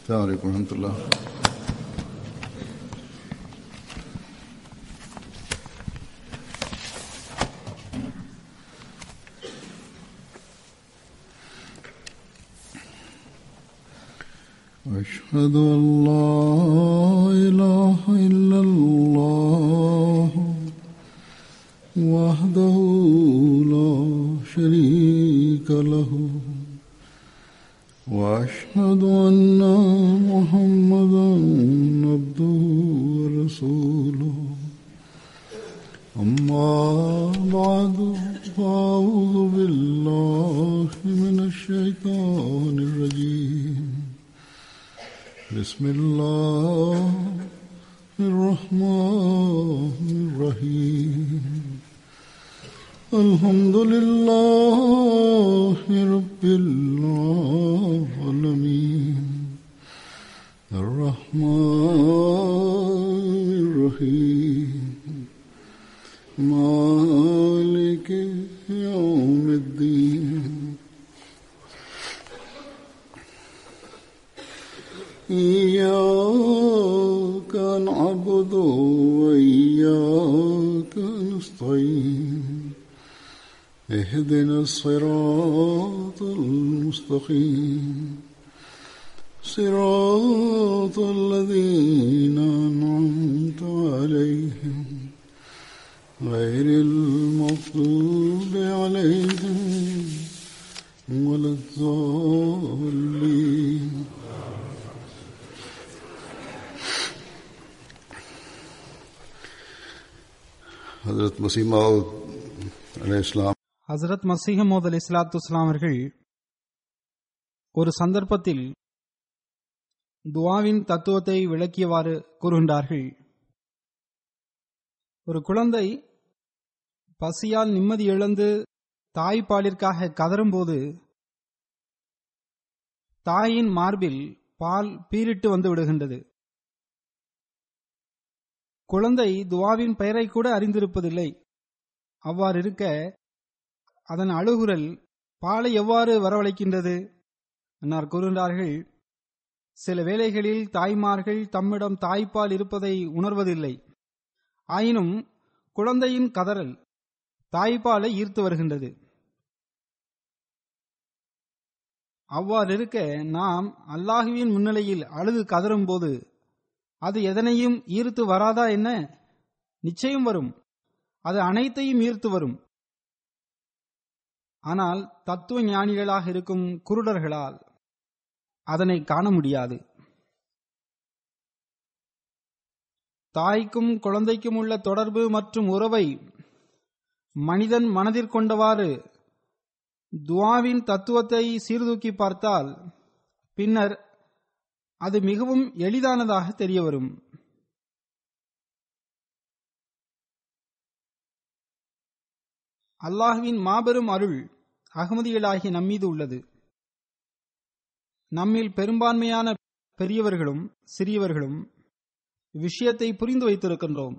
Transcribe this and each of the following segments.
السلام عليكم ورحمة الله أشهد أن لا إله إلا الله وحده لا شريك له وأشهد أن محمدا عبده ورسوله أما بعد فأعوذ بالله من الشيطان الرجيم بسم الله الرحمن الرحيم الحمد لله رب العالمين الرحمن الرحيم مالك يوم الدين إياك نعبد وإياك نستعين اهدنا الصراط المستقيم صراط الذين أنعمت عليهم غير المغضوب عليهم ولا الضالين ஹசரத் மசீமாவுத் அலே இஸ்லாம் ஹசரத் மசீஹமோத் அலி இஸ்லாத்து இஸ்லாம் அவர்கள் ஒரு சந்தர்ப்பத்தில் துவாவின் தத்துவத்தை விளக்கியவாறு கூறுகின்றார்கள் ஒரு குழந்தை பசியால் நிம்மதி இழந்து தாய்ப்பாலிற்காக கதறும்போது தாயின் மார்பில் பால் பீரிட்டு வந்து விடுகின்றது குழந்தை துவாவின் பெயரை கூட அறிந்திருப்பதில்லை அவ்வாறு இருக்க அதன் அழுகுரல் பாலை எவ்வாறு வரவழைக்கின்றது அன்னார் கூறுகின்றார்கள் சில வேளைகளில் தாய்மார்கள் தம்மிடம் தாய்ப்பால் இருப்பதை உணர்வதில்லை ஆயினும் குழந்தையின் கதறல் தாய்ப்பாலை ஈர்த்து வருகின்றது அவ்வாறு இருக்க நாம் அல்லாஹுவின் முன்னிலையில் அழுது கதறும் போது அது எதனையும் ஈர்த்து வராதா என்ன நிச்சயம் வரும் அது அனைத்தையும் ஈர்த்து வரும் ஆனால் தத்துவ ஞானிகளாக இருக்கும் குருடர்களால் அதனை காண முடியாது தாய்க்கும் குழந்தைக்கும் உள்ள தொடர்பு மற்றும் உறவை மனிதன் மனதிற்கொண்டவாறு துவாவின் தத்துவத்தை சீர்தூக்கி பார்த்தால் பின்னர் அது மிகவும் எளிதானதாக தெரிய வரும் அல்லாஹுவின் மாபெரும் அருள் அகமதிகளாகிய நம்மீது உள்ளது நம்மில் பெரும்பான்மையான பெரியவர்களும் சிறியவர்களும் விஷயத்தை புரிந்து வைத்திருக்கின்றோம்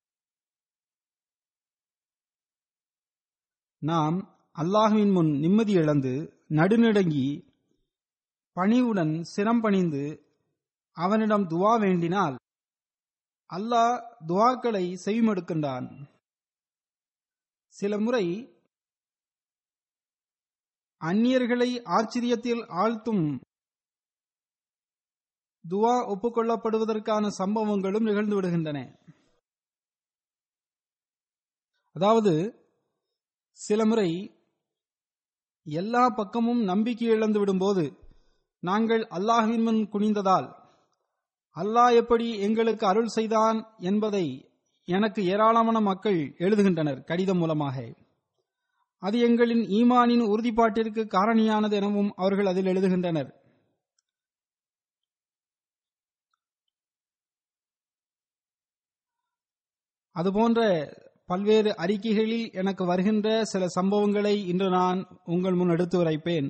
நாம் அல்லாஹுவின் முன் நிம்மதி இழந்து நடுநடுங்கி பணிவுடன் சிரம் பணிந்து அவனிடம் துவா வேண்டினால் அல்லாஹ் துவாக்களை செவிமடுக்கின்றான் சில முறை அந்நியர்களை ஆச்சரியத்தில் ஆழ்த்தும் துவா ஒப்புக்கொள்ளப்படுவதற்கான சம்பவங்களும் நிகழ்ந்து விடுகின்றன அதாவது சில முறை எல்லா பக்கமும் நம்பிக்கை இழந்து விடும்போது நாங்கள் அல்லாஹ்வின் முன் குனிந்ததால் அல்லாஹ் எப்படி எங்களுக்கு அருள் செய்தான் என்பதை எனக்கு ஏராளமான மக்கள் எழுதுகின்றனர் கடிதம் மூலமாக அது எங்களின் ஈமானின் உறுதிப்பாட்டிற்கு காரணியானது எனவும் அவர்கள் அதில் எழுதுகின்றனர் அதுபோன்ற பல்வேறு அறிக்கைகளில் எனக்கு வருகின்ற சில சம்பவங்களை இன்று நான் உங்கள் முன் எடுத்து உரைப்பேன்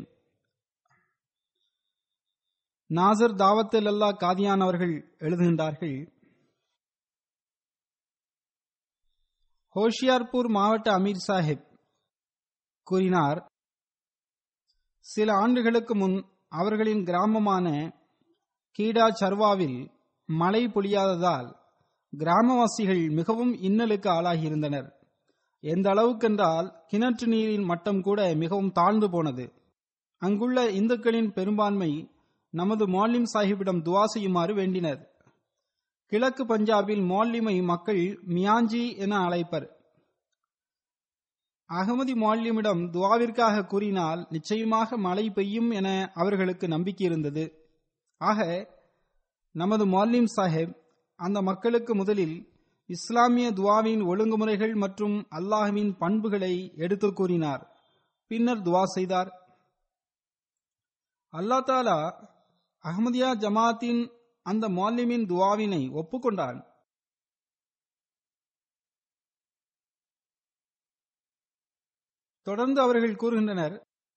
நாசர் தாவத்தில் அல்லா காதியான் அவர்கள் எழுதுகின்றார்கள் ஹோஷியார்பூர் மாவட்ட அமீர் சாஹிப் கூறினார் சில ஆண்டுகளுக்கு முன் அவர்களின் கிராமமான கீடா சர்வாவில் மழை பொழியாததால் கிராமவாசிகள் மிகவும் இன்னலுக்கு ஆளாகியிருந்தனர் எந்த அளவுக்கென்றால் கிணற்று நீரின் மட்டம் கூட மிகவும் தாழ்ந்து போனது அங்குள்ள இந்துக்களின் பெரும்பான்மை நமது மௌலிம் சாஹிப்பிடம் துவா செய்யுமாறு வேண்டினர் கிழக்கு பஞ்சாபில் மௌலிமை மக்கள் மியாஞ்சி என அழைப்பர் அகமதி மௌல்யமிடம் துவாவிற்காக கூறினால் நிச்சயமாக மழை பெய்யும் என அவர்களுக்கு நம்பிக்கை இருந்தது ஆக நமது மௌலிம் சாஹிப் அந்த மக்களுக்கு முதலில் இஸ்லாமிய துவாவின் ஒழுங்குமுறைகள் மற்றும் அல்லாஹுவின் பண்புகளை எடுத்து கூறினார் பின்னர் துவா செய்தார் அல்லா தாலா அஹமதியா ஜமாத்தின் அந்த மௌலிமின் துவாவினை ஒப்புக்கொண்டான் தொடர்ந்து அவர்கள் கூறுகின்றனர்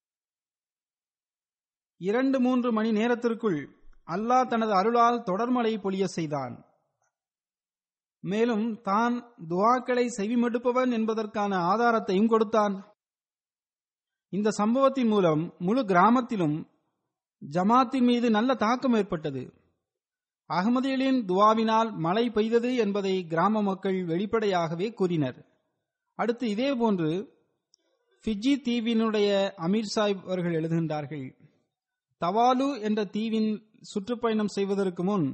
இரண்டு மூன்று மணி நேரத்திற்குள் அல்லாஹ் தனது அருளால் தொடர்மழை பொழிய செய்தான் மேலும் தான் துவாக்களை செவிமடுப்பவன் என்பதற்கான ஆதாரத்தையும் கொடுத்தான் இந்த சம்பவத்தின் மூலம் முழு கிராமத்திலும் ஜமாத்தின் மீது நல்ல தாக்கம் ஏற்பட்டது அகமதிகளின் துவாவினால் மழை பெய்தது என்பதை கிராம மக்கள் வெளிப்படையாகவே கூறினர் அடுத்து இதேபோன்று ஃபிஜி தீவினுடைய அமீர் சாஹிப் அவர்கள் எழுதுகின்றார்கள் தவாலு என்ற தீவின் சுற்றுப்பயணம் செய்வதற்கு முன்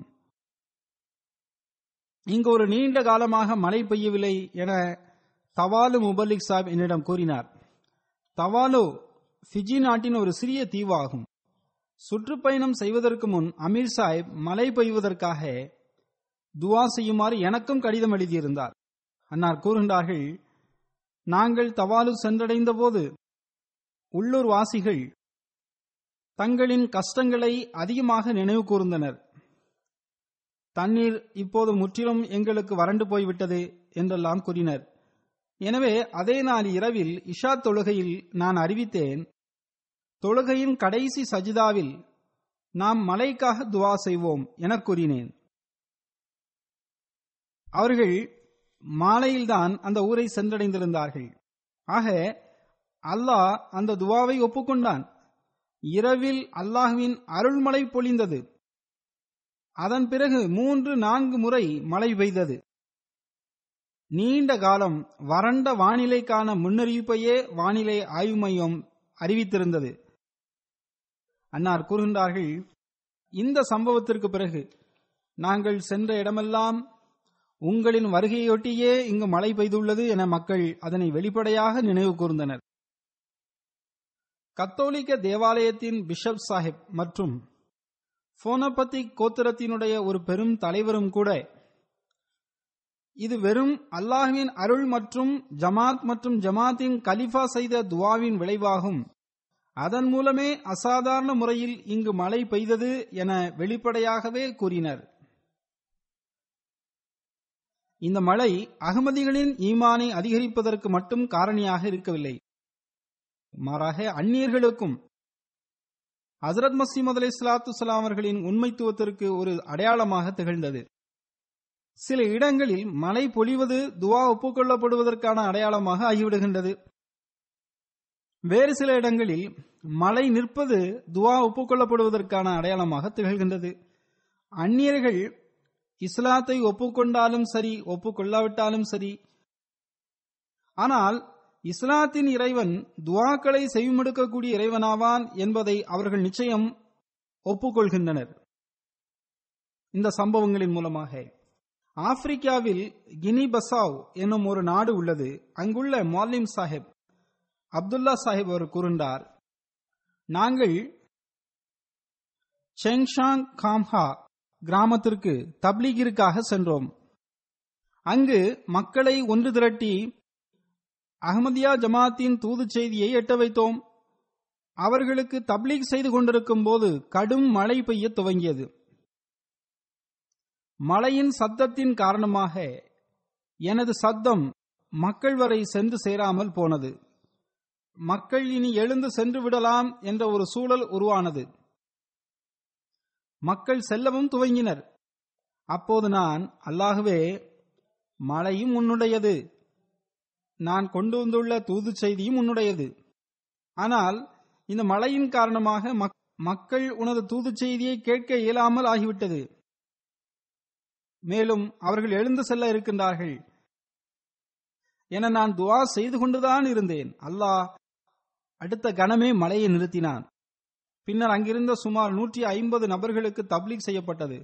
இங்கு ஒரு நீண்ட காலமாக மழை பெய்யவில்லை என தவாலு முபல்லிக் சாஹிப் என்னிடம் கூறினார் தவாலு ஃபிஜி நாட்டின் ஒரு சிறிய தீவாகும் சுற்றுப்பயணம் செய்வதற்கு முன் அமீர் சாஹிப் மழை பெய்வதற்காக துவா செய்யுமாறு எனக்கும் கடிதம் எழுதியிருந்தார் அன்னார் கூறுகின்றார்கள் நாங்கள் தவாலு சென்றடைந்த போது உள்ளூர் வாசிகள் தங்களின் கஷ்டங்களை அதிகமாக நினைவு கூர்ந்தனர் தண்ணீர் இப்போது முற்றிலும் எங்களுக்கு வறண்டு போய்விட்டது என்றெல்லாம் கூறினர் எனவே அதே நாள் இரவில் இஷா தொழுகையில் நான் அறிவித்தேன் தொழுகையின் கடைசி சஜிதாவில் நாம் மலைக்காக துவா செய்வோம் என கூறினேன் அவர்கள் மாலையில்தான் அந்த ஊரை சென்றடைந்திருந்தார்கள் ஆக அல்லாஹ் அந்த துவாவை ஒப்புக்கொண்டான் இரவில் அல்லாஹுவின் அருள்மழை பொழிந்தது அதன் பிறகு மூன்று நான்கு முறை மழை பெய்தது நீண்ட காலம் வறண்ட வானிலைக்கான முன்னறிவிப்பையே வானிலை ஆய்வு மையம் அறிவித்திருந்தது அன்னார் கூறுகின்றார்கள் இந்த சம்பவத்திற்கு பிறகு நாங்கள் சென்ற இடமெல்லாம் உங்களின் வருகையொட்டியே இங்கு மழை பெய்துள்ளது என மக்கள் அதனை வெளிப்படையாக நினைவு கூர்ந்தனர் கத்தோலிக்க தேவாலயத்தின் பிஷப் சாஹிப் மற்றும் போனபத்தி கோத்திரத்தினுடைய ஒரு பெரும் தலைவரும் கூட இது வெறும் அல்லாஹ்வின் அருள் மற்றும் ஜமாத் மற்றும் ஜமாத்தின் கலிஃபா செய்த துவாவின் விளைவாகும் அதன் மூலமே அசாதாரண முறையில் இங்கு மழை பெய்தது என வெளிப்படையாகவே கூறினர் இந்த மழை அகமதிகளின் ஈமானை அதிகரிப்பதற்கு மட்டும் காரணியாக இருக்கவில்லை மாறாக அந்நியர்களுக்கும் ஹசரத் மசீம் அலி இஸ்லாத்து சலாம் அவர்களின் உண்மைத்துவத்திற்கு ஒரு அடையாளமாக திகழ்ந்தது சில இடங்களில் மழை பொழிவது துவா ஒப்புக்கொள்ளப்படுவதற்கான அடையாளமாக ஆகிவிடுகின்றது வேறு சில இடங்களில் மழை நிற்பது துவா ஒப்புக்கொள்ளப்படுவதற்கான அடையாளமாக திகழ்கின்றது அந்நியர்கள் இஸ்லாத்தை ஒப்புக்கொண்டாலும் சரி ஒப்புக்கொள்ளாவிட்டாலும் சரி ஆனால் இஸ்லாத்தின் இறைவன் துவாக்களை செவிமடுக்கக்கூடிய இறைவனாவான் என்பதை அவர்கள் நிச்சயம் ஒப்புக்கொள்கின்றனர் இந்த சம்பவங்களின் மூலமாக ஆப்பிரிக்காவில் கினி பசாவ் என்னும் ஒரு நாடு உள்ளது அங்குள்ள மாலிம் சாஹிப் அப்துல்லா சாஹிப் அவர் கூறுகின்றார் நாங்கள் செங்ஷாங் காம்ஹா கிராமத்திற்கு தப்லீகிற்காக சென்றோம் அங்கு மக்களை ஒன்று திரட்டி அகமதியா ஜமாத்தின் தூது செய்தியை எட்ட வைத்தோம் அவர்களுக்கு தப்லீக் செய்து கொண்டிருக்கும் போது கடும் மழை பெய்ய துவங்கியது மழையின் சத்தத்தின் காரணமாக எனது சத்தம் மக்கள் வரை சென்று சேராமல் போனது மக்கள் இனி எழுந்து சென்று விடலாம் என்ற ஒரு சூழல் உருவானது மக்கள் செல்லவும் துவங்கினர் அப்போது நான் அல்லாகவே மழையும் உன்னுடையது நான் கொண்டு வந்துள்ள தூது செய்தியும் உன்னுடையது ஆனால் இந்த மழையின் காரணமாக மக்கள் உனது தூது செய்தியை கேட்க இயலாமல் ஆகிவிட்டது மேலும் அவர்கள் எழுந்து செல்ல இருக்கின்றார்கள் என நான் துவா செய்து கொண்டுதான் இருந்தேன் அல்லாஹ் அடுத்த கணமே மழையை நிறுத்தினான் பின்னர் அங்கிருந்த சுமார் நூற்றி ஐம்பது நபர்களுக்கு தப்லீக் செய்யப்பட்டது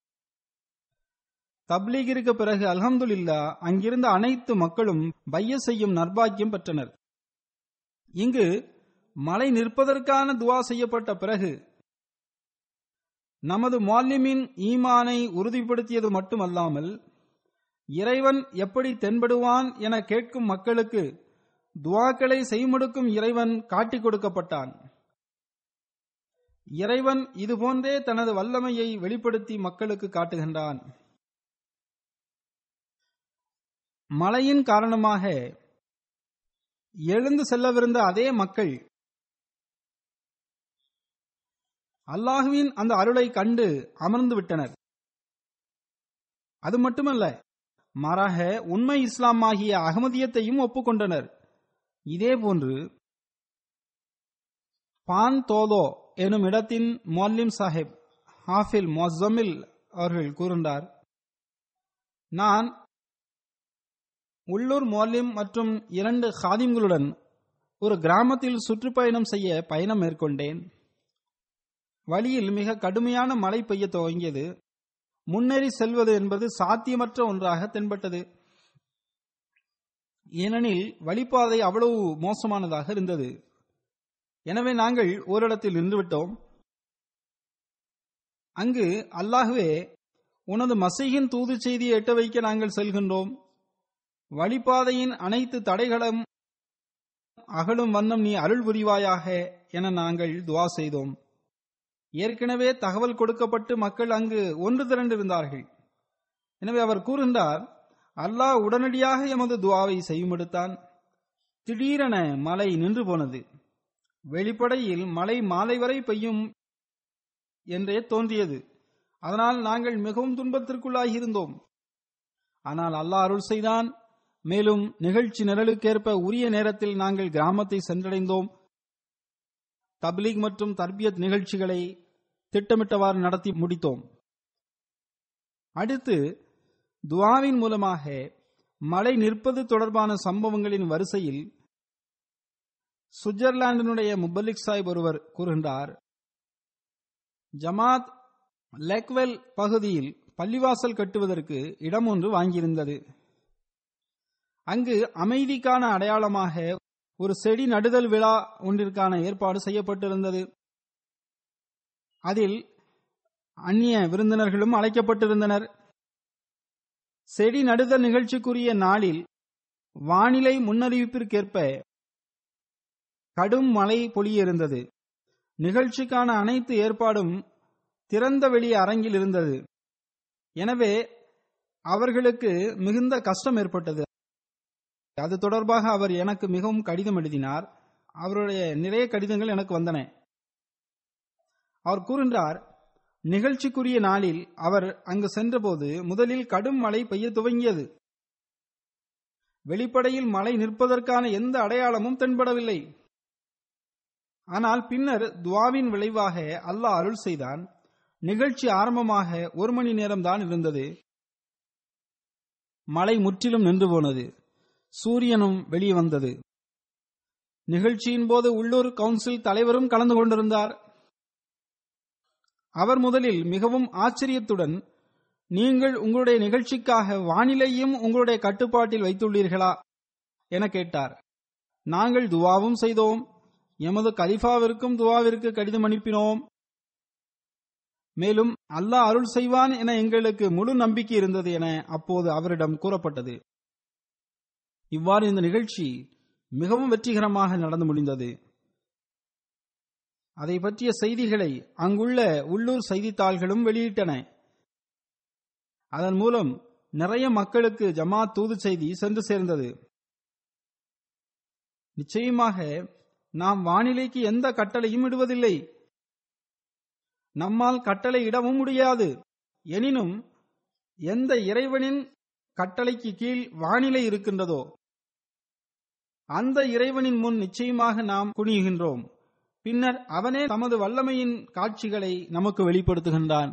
தப்லீகிற்கு பிறகு அல்ஹம்துலில்லா அங்கிருந்த அனைத்து மக்களும் பைய செய்யும் நர்பாக்கியம் பெற்றனர் இங்கு மழை நிற்பதற்கான துவா செய்யப்பட்ட பிறகு நமது மாலிமின் ஈமானை உறுதிப்படுத்தியது மட்டுமல்லாமல் இறைவன் எப்படி தென்படுவான் என கேட்கும் மக்களுக்கு துவாக்களை செய்முடுக்கும் இறைவன் காட்டிக் கொடுக்கப்பட்டான் இறைவன் இதுபோன்றே தனது வல்லமையை வெளிப்படுத்தி மக்களுக்கு காட்டுகின்றான் மழையின் காரணமாக எழுந்து செல்லவிருந்த அதே மக்கள் அல்லாஹுவின் அந்த அருளை கண்டு அமர்ந்து விட்டனர் அது மட்டுமல்ல மாறாக உண்மை இஸ்லாம் ஆகிய அகமதியத்தையும் ஒப்புக்கொண்டனர் இதேபோன்று பான் தோதோ எனும் இடத்தின் மொல்லிம் சாஹிப் ஹாஃபில் மொசமில் அவர்கள் கூறுகின்றார் நான் உள்ளூர் மொல்லிம் மற்றும் இரண்டு ஹாதிம்களுடன் ஒரு கிராமத்தில் சுற்றுப்பயணம் செய்ய பயணம் மேற்கொண்டேன் வழியில் மிக கடுமையான மழை பெய்ய துவங்கியது முன்னேறி செல்வது என்பது சாத்தியமற்ற ஒன்றாக தென்பட்டது ஏனெனில் வழிபாதை அவ்வளவு மோசமானதாக இருந்தது எனவே நாங்கள் ஓரிடத்தில் நின்றுவிட்டோம் அங்கு அல்லாஹுவே உனது மசையின் தூது செய்தியை எட்ட வைக்க நாங்கள் செல்கின்றோம் வழிபாதையின் அனைத்து தடைகளும் அகலும் வண்ணம் நீ அருள் புரிவாயாக என நாங்கள் துவா செய்தோம் ஏற்கனவே தகவல் கொடுக்கப்பட்டு மக்கள் அங்கு ஒன்று திரண்டிருந்தார்கள் எனவே அவர் கூறுகின்றார் அல்லாஹ் உடனடியாக எமது துவாவை செய்யுமெடுத்தான் திடீரென மழை நின்று போனது வெளிப்படையில் மழை மாலை வரை பெய்யும் என்றே தோன்றியது அதனால் நாங்கள் மிகவும் துன்பத்திற்குள்ளாகி இருந்தோம் ஆனால் அல்லாஹ் அருள் செய்தான் மேலும் நிகழ்ச்சி நிரலுக்கேற்ப உரிய நேரத்தில் நாங்கள் கிராமத்தை சென்றடைந்தோம் தப்லீக் மற்றும் தர்பியத் நிகழ்ச்சிகளை திட்டமிட்டவாறு நடத்தி முடித்தோம் அடுத்து துவாவின் மூலமாக மழை நிற்பது தொடர்பான சம்பவங்களின் வரிசையில் சுவிட்சர்லாந்தினுடைய முபல்லிக் சாஹிப் ஒருவர் கூறுகின்றார் ஜமாத் லெக்வெல் பகுதியில் பள்ளிவாசல் கட்டுவதற்கு இடம் ஒன்று வாங்கியிருந்தது அங்கு அமைதிக்கான அடையாளமாக ஒரு செடி நடுதல் விழா ஒன்றிற்கான ஏற்பாடு செய்யப்பட்டிருந்தது அதில் அந்நிய விருந்தினர்களும் அழைக்கப்பட்டிருந்தனர் செடி நடுதல் நிகழ்ச்சிக்குரிய நாளில் வானிலை முன்னறிவிப்பிற்கேற்ப கடும் மழை பொழிய இருந்தது நிகழ்ச்சிக்கான அனைத்து ஏற்பாடும் திறந்த வெளி அரங்கில் இருந்தது எனவே அவர்களுக்கு மிகுந்த கஷ்டம் ஏற்பட்டது அது தொடர்பாக அவர் எனக்கு மிகவும் கடிதம் எழுதினார் அவருடைய நிறைய கடிதங்கள் எனக்கு வந்தன அவர் கூறுகின்றார் நிகழ்ச்சிக்குரிய நாளில் அவர் அங்கு சென்றபோது முதலில் கடும் மழை பெய்ய துவங்கியது வெளிப்படையில் மழை நிற்பதற்கான எந்த அடையாளமும் தென்படவில்லை ஆனால் பின்னர் துவாவின் விளைவாக அல்லாஹ் அருள் செய்தான் நிகழ்ச்சி ஆரம்பமாக ஒரு மணி நேரம்தான் இருந்தது மழை முற்றிலும் நின்று போனது சூரியனும் வெளியே வந்தது நிகழ்ச்சியின் போது உள்ளூர் கவுன்சில் தலைவரும் கலந்து கொண்டிருந்தார் அவர் முதலில் மிகவும் ஆச்சரியத்துடன் நீங்கள் உங்களுடைய நிகழ்ச்சிக்காக வானிலையும் உங்களுடைய கட்டுப்பாட்டில் வைத்துள்ளீர்களா என கேட்டார் நாங்கள் துவாவும் செய்தோம் எமது கலிஃபாவிற்கும் துவாவிற்கு கடிதம் அனுப்பினோம் மேலும் அல்லாஹ் அருள் செய்வான் என எங்களுக்கு முழு நம்பிக்கை இருந்தது என அப்போது அவரிடம் கூறப்பட்டது இவ்வாறு இந்த நிகழ்ச்சி மிகவும் வெற்றிகரமாக நடந்து முடிந்தது அதை பற்றிய செய்திகளை அங்குள்ள உள்ளூர் செய்தித்தாள்களும் வெளியிட்டன அதன் மூலம் நிறைய மக்களுக்கு ஜமாத் தூது செய்தி சென்று சேர்ந்தது நிச்சயமாக நாம் வானிலைக்கு எந்த கட்டளையும் இடுவதில்லை நம்மால் கட்டளை இடவும் முடியாது எனினும் எந்த இறைவனின் கட்டளைக்கு கீழ் வானிலை இருக்கின்றதோ அந்த இறைவனின் முன் நிச்சயமாக நாம் குனிகின்றோம் பின்னர் அவனே தமது வல்லமையின் காட்சிகளை நமக்கு வெளிப்படுத்துகின்றான்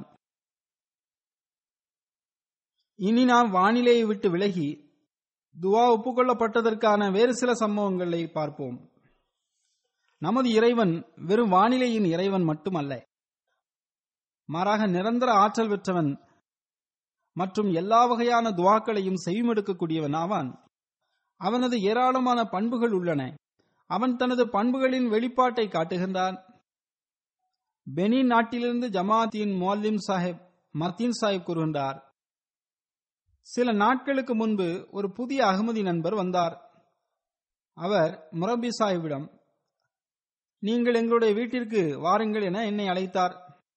இனி நாம் வானிலையை விட்டு விலகி துவா ஒப்புக்கொள்ளப்பட்டதற்கான வேறு சில சம்பவங்களை பார்ப்போம் நமது இறைவன் வெறும் வானிலையின் இறைவன் மட்டுமல்ல மாறாக நிரந்தர ஆற்றல் பெற்றவன் மற்றும் எல்லா வகையான துவாக்களையும் செவிமடுக்கக்கூடியவன் ஆவான் அவனது ஏராளமான பண்புகள் உள்ளன அவன் தனது பண்புகளின் வெளிப்பாட்டை காட்டுகின்றான் பெனின் நாட்டிலிருந்து ஜமாத்தின் மோல்லிம் சாஹிப் மத்தீன் சாஹிப் கூறுகின்றார் சில நாட்களுக்கு முன்பு ஒரு புதிய அகமதி நண்பர் வந்தார் அவர் முரபி சாஹிபிடம் நீங்கள் எங்களுடைய வீட்டிற்கு வாருங்கள் என என்னை அழைத்தார்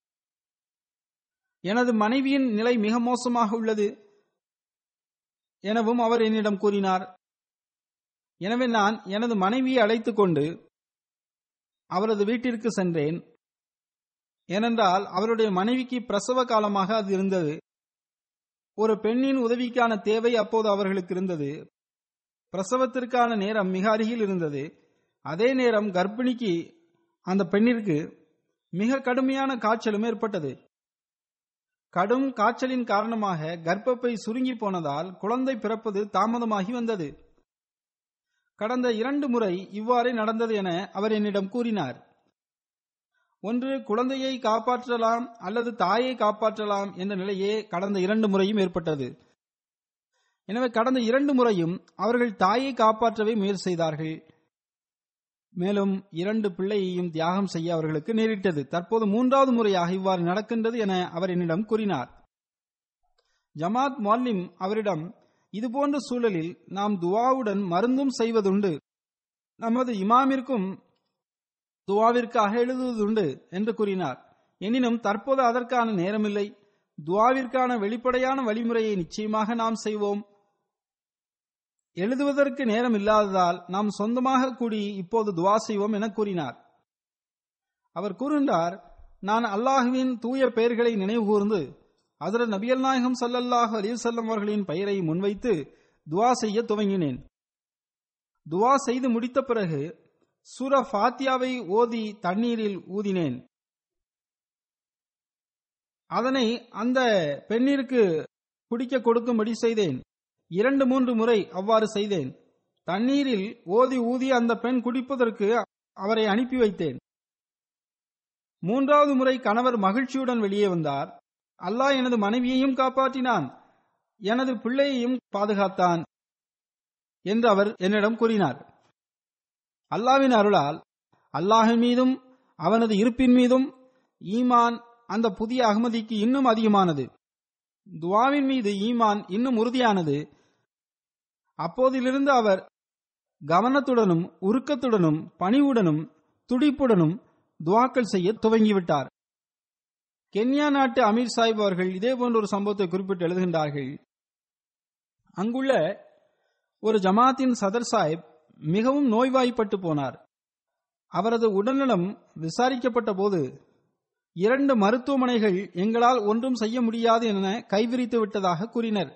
எனது மனைவியின் நிலை மிக மோசமாக உள்ளது எனவும் அவர் என்னிடம் கூறினார் எனவே நான் எனது மனைவியை அழைத்துக் கொண்டு அவரது வீட்டிற்கு சென்றேன் ஏனென்றால் அவருடைய மனைவிக்கு பிரசவ காலமாக அது இருந்தது ஒரு பெண்ணின் உதவிக்கான தேவை அப்போது அவர்களுக்கு இருந்தது பிரசவத்திற்கான நேரம் மிக அருகில் இருந்தது அதே நேரம் கர்ப்பிணிக்கு அந்த பெண்ணிற்கு மிக கடுமையான காய்ச்சலும் ஏற்பட்டது கடும் காய்ச்சலின் காரணமாக கர்ப்பப்பை சுருங்கி போனதால் குழந்தை பிறப்பது தாமதமாகி வந்தது கடந்த இரண்டு முறை இவ்வாறே நடந்தது என அவர் என்னிடம் கூறினார் ஒன்று குழந்தையை காப்பாற்றலாம் அல்லது தாயை காப்பாற்றலாம் என்ற நிலையே கடந்த இரண்டு முறையும் ஏற்பட்டது எனவே கடந்த இரண்டு முறையும் அவர்கள் தாயை காப்பாற்றவே முயற்சி செய்தார்கள் மேலும் இரண்டு பிள்ளையையும் தியாகம் செய்ய அவர்களுக்கு நேரிட்டது தற்போது மூன்றாவது முறையாக இவ்வாறு நடக்கின்றது என அவர் என்னிடம் கூறினார் ஜமாத் மொல்லிம் அவரிடம் இதுபோன்ற சூழலில் நாம் துவாவுடன் மருந்தும் செய்வதுண்டு நமது இமாமிற்கும் துவாவிற்காக எழுதுவதுண்டு என்று கூறினார் எனினும் தற்போது அதற்கான நேரமில்லை துவாவிற்கான வெளிப்படையான வழிமுறையை நிச்சயமாக நாம் செய்வோம் எழுதுவதற்கு நேரம் இல்லாததால் நாம் சொந்தமாக கூடி இப்போது துவா செய்வோம் என கூறினார் அவர் கூறுகின்றார் நான் அல்லாஹுவின் தூய பெயர்களை நினைவு கூர்ந்து அதில் நபியல் நாயகம் சல்லல்லாஹு அலிவசல்லம் அவர்களின் பெயரை முன்வைத்து துவா செய்ய துவங்கினேன் துவா செய்து முடித்த பிறகு சூர ஃபாத்தியாவை ஓதி தண்ணீரில் ஊதினேன் அதனை அந்த பெண்ணிற்கு குடிக்க கொடுக்கும்படி செய்தேன் இரண்டு மூன்று முறை அவ்வாறு செய்தேன் தண்ணீரில் ஓதி ஊதி அந்த பெண் குடிப்பதற்கு அவரை அனுப்பி வைத்தேன் மூன்றாவது முறை கணவர் மகிழ்ச்சியுடன் வெளியே வந்தார் அல்லாஹ் எனது மனைவியையும் காப்பாற்றினான் எனது பிள்ளையையும் பாதுகாத்தான் என்று அவர் என்னிடம் கூறினார் அல்லாவின் அருளால் அல்லாஹின் மீதும் அவனது இருப்பின் மீதும் ஈமான் அந்த புதிய அகமதிக்கு இன்னும் அதிகமானது துவாவின் மீது ஈமான் இன்னும் உறுதியானது அப்போதிலிருந்து அவர் கவனத்துடனும் உருக்கத்துடனும் பணிவுடனும் துடிப்புடனும் துவாக்கள் செய்ய துவங்கிவிட்டார் கென்யா நாட்டு அமீர் சாஹிப் அவர்கள் இதே போன்ற ஒரு சம்பவத்தை குறிப்பிட்டு எழுதுகின்றார்கள் அங்குள்ள ஒரு ஜமாத்தின் சதர் சாஹிப் மிகவும் நோய்வாய்ப்பட்டு போனார் அவரது உடல்நலம் விசாரிக்கப்பட்ட போது இரண்டு மருத்துவமனைகள் எங்களால் ஒன்றும் செய்ய முடியாது என கைவிரித்து விட்டதாக கூறினர்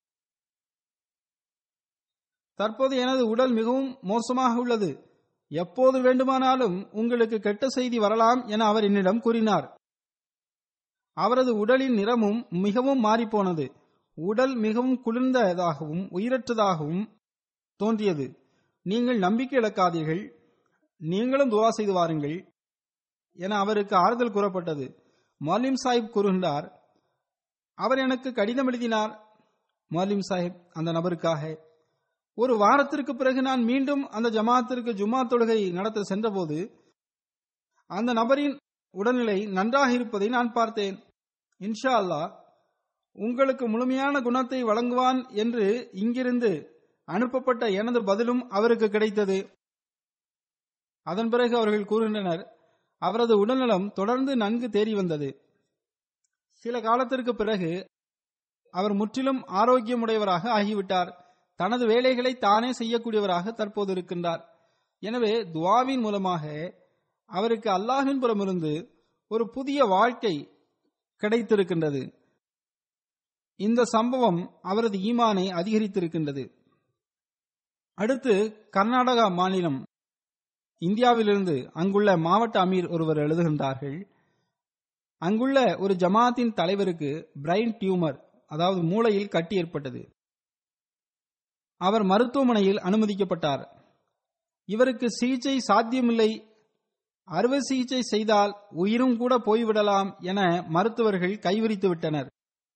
தற்போது எனது உடல் மிகவும் மோசமாக உள்ளது எப்போது வேண்டுமானாலும் உங்களுக்கு கெட்ட செய்தி வரலாம் என அவர் என்னிடம் கூறினார் அவரது உடலின் நிறமும் மிகவும் மாறிப்போனது உடல் மிகவும் குளிர்ந்ததாகவும் உயிரற்றதாகவும் தோன்றியது நீங்கள் நம்பிக்கை இழக்காதீர்கள் நீங்களும் துவா செய்து வாருங்கள் என அவருக்கு ஆறுதல் கூறப்பட்டது மொலிம் சாஹிப் கூறுகின்றார் அவர் எனக்கு கடிதம் எழுதினார் மொலிம் சாஹிப் அந்த நபருக்காக ஒரு வாரத்திற்கு பிறகு நான் மீண்டும் அந்த ஜமாத்திற்கு ஜுமா தொழுகை நடத்த சென்றபோது அந்த நபரின் உடல்நிலை நன்றாக இருப்பதை நான் பார்த்தேன் இன்ஷா அல்லாஹ் உங்களுக்கு முழுமையான குணத்தை வழங்குவான் என்று இங்கிருந்து அனுப்பப்பட்ட எனது பதிலும் அவருக்கு கிடைத்தது அதன் பிறகு அவர்கள் கூறுகின்றனர் அவரது உடல்நலம் தொடர்ந்து நன்கு தேறி வந்தது சில காலத்திற்கு பிறகு அவர் முற்றிலும் ஆரோக்கியமுடையவராக ஆகிவிட்டார் தனது வேலைகளை தானே செய்யக்கூடியவராக தற்போது இருக்கின்றார் எனவே துவாவின் மூலமாக அவருக்கு அல்லாஹின் புறமிருந்து ஒரு புதிய வாழ்க்கை கிடைத்திருக்கின்றது இந்த சம்பவம் அவரது ஈமானை அதிகரித்திருக்கின்றது அடுத்து கர்நாடகா மாநிலம் இந்தியாவிலிருந்து அங்குள்ள மாவட்ட அமீர் ஒருவர் எழுதுகின்றார்கள் அங்குள்ள ஒரு ஜமாத்தின் தலைவருக்கு பிரைன் டியூமர் அதாவது மூளையில் கட்டி ஏற்பட்டது அவர் மருத்துவமனையில் அனுமதிக்கப்பட்டார் இவருக்கு சிகிச்சை சாத்தியமில்லை அறுவை சிகிச்சை செய்தால் உயிரும் கூட போய்விடலாம் என மருத்துவர்கள் கைவிரித்து விட்டனர்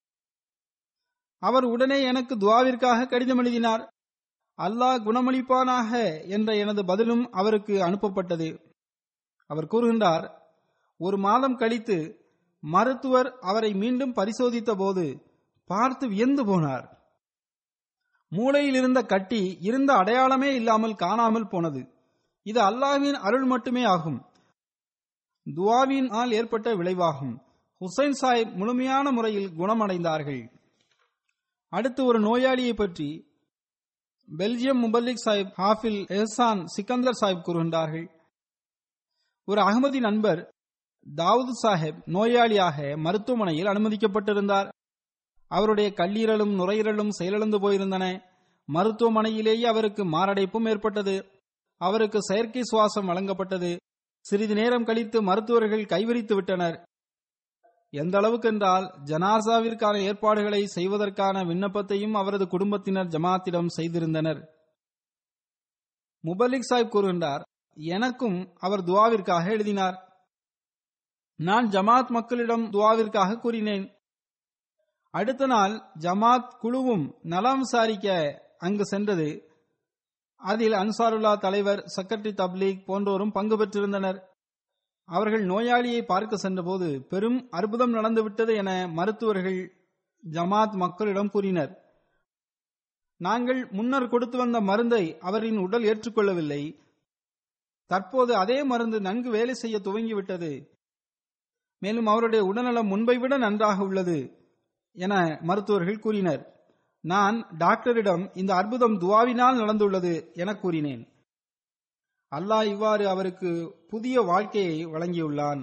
அவர் உடனே எனக்கு துவாவிற்காக கடிதம் எழுதினார் அல்லாஹ் குணமளிப்பானாக என்ற எனது பதிலும் அவருக்கு அனுப்பப்பட்டது அவர் கூறுகின்றார் ஒரு மாதம் கழித்து மருத்துவர் அவரை மீண்டும் பரிசோதித்த போது பார்த்து வியந்து போனார் மூளையில் இருந்த கட்டி இருந்த அடையாளமே இல்லாமல் காணாமல் போனது இது அல்லாஹ்வின் அருள் மட்டுமே ஆகும் துவாவினால் ஏற்பட்ட விளைவாகும் ஹுசைன் சாஹிப் முழுமையான முறையில் குணமடைந்தார்கள் அடுத்து ஒரு நோயாளியை பற்றி பெல்ஜியம் முபல்லிக் சாஹிப் ஹாஃபில் எஹ்சான் சிக்கந்தர் சாஹிப் கூறுகின்றார்கள் ஒரு அகமதி நண்பர் தாவூத் சாஹிப் நோயாளியாக மருத்துவமனையில் அனுமதிக்கப்பட்டிருந்தார் அவருடைய கல்லீரலும் நுரையீரலும் செயலிழந்து போயிருந்தன மருத்துவமனையிலேயே அவருக்கு மாரடைப்பும் ஏற்பட்டது அவருக்கு செயற்கை சுவாசம் வழங்கப்பட்டது சிறிது நேரம் கழித்து மருத்துவர்கள் கைவிரித்து விட்டனர் எந்த அளவுக்கு என்றால் ஜனாசாவிற்கான ஏற்பாடுகளை செய்வதற்கான விண்ணப்பத்தையும் அவரது குடும்பத்தினர் ஜமாத்திடம் செய்திருந்தனர் முபல்லிக் சாஹிப் கூறுகின்றார் எனக்கும் அவர் துவாவிற்காக எழுதினார் நான் ஜமாத் மக்களிடம் துவாவிற்காக கூறினேன் அடுத்த நாள் ஜமாத் குழுவும் நலம் விசாரிக்க அங்கு சென்றது அதில் அன்சாருல்லா தலைவர் செக்ரட்டரி தப்லீக் போன்றோரும் பங்கு பெற்றிருந்தனர் அவர்கள் நோயாளியை பார்க்க சென்றபோது பெரும் அற்புதம் நடந்துவிட்டது என மருத்துவர்கள் ஜமாத் மக்களிடம் கூறினர் நாங்கள் முன்னர் கொடுத்து வந்த மருந்தை அவரின் உடல் ஏற்றுக்கொள்ளவில்லை தற்போது அதே மருந்து நன்கு வேலை செய்ய துவங்கிவிட்டது மேலும் அவருடைய உடல்நலம் முன்பை விட நன்றாக உள்ளது என மருத்துவர்கள் கூறினர் நான் டாக்டரிடம் இந்த அற்புதம் துவாவினால் நடந்துள்ளது என கூறினேன் அல்லாஹ் இவ்வாறு அவருக்கு புதிய வாழ்க்கையை வழங்கியுள்ளான்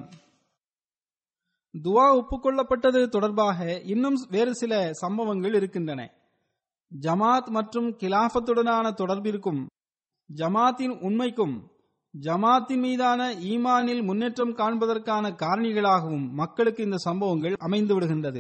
துவா ஒப்புக்கொள்ளப்பட்டது தொடர்பாக இன்னும் வேறு சில சம்பவங்கள் இருக்கின்றன ஜமாத் மற்றும் கிலாஃபத்துடனான தொடர்பிற்கும் ஜமாத்தின் உண்மைக்கும் ஜமாத்தின் மீதான ஈமானில் முன்னேற்றம் காண்பதற்கான காரணிகளாகவும் மக்களுக்கு இந்த சம்பவங்கள் அமைந்து விடுகின்றது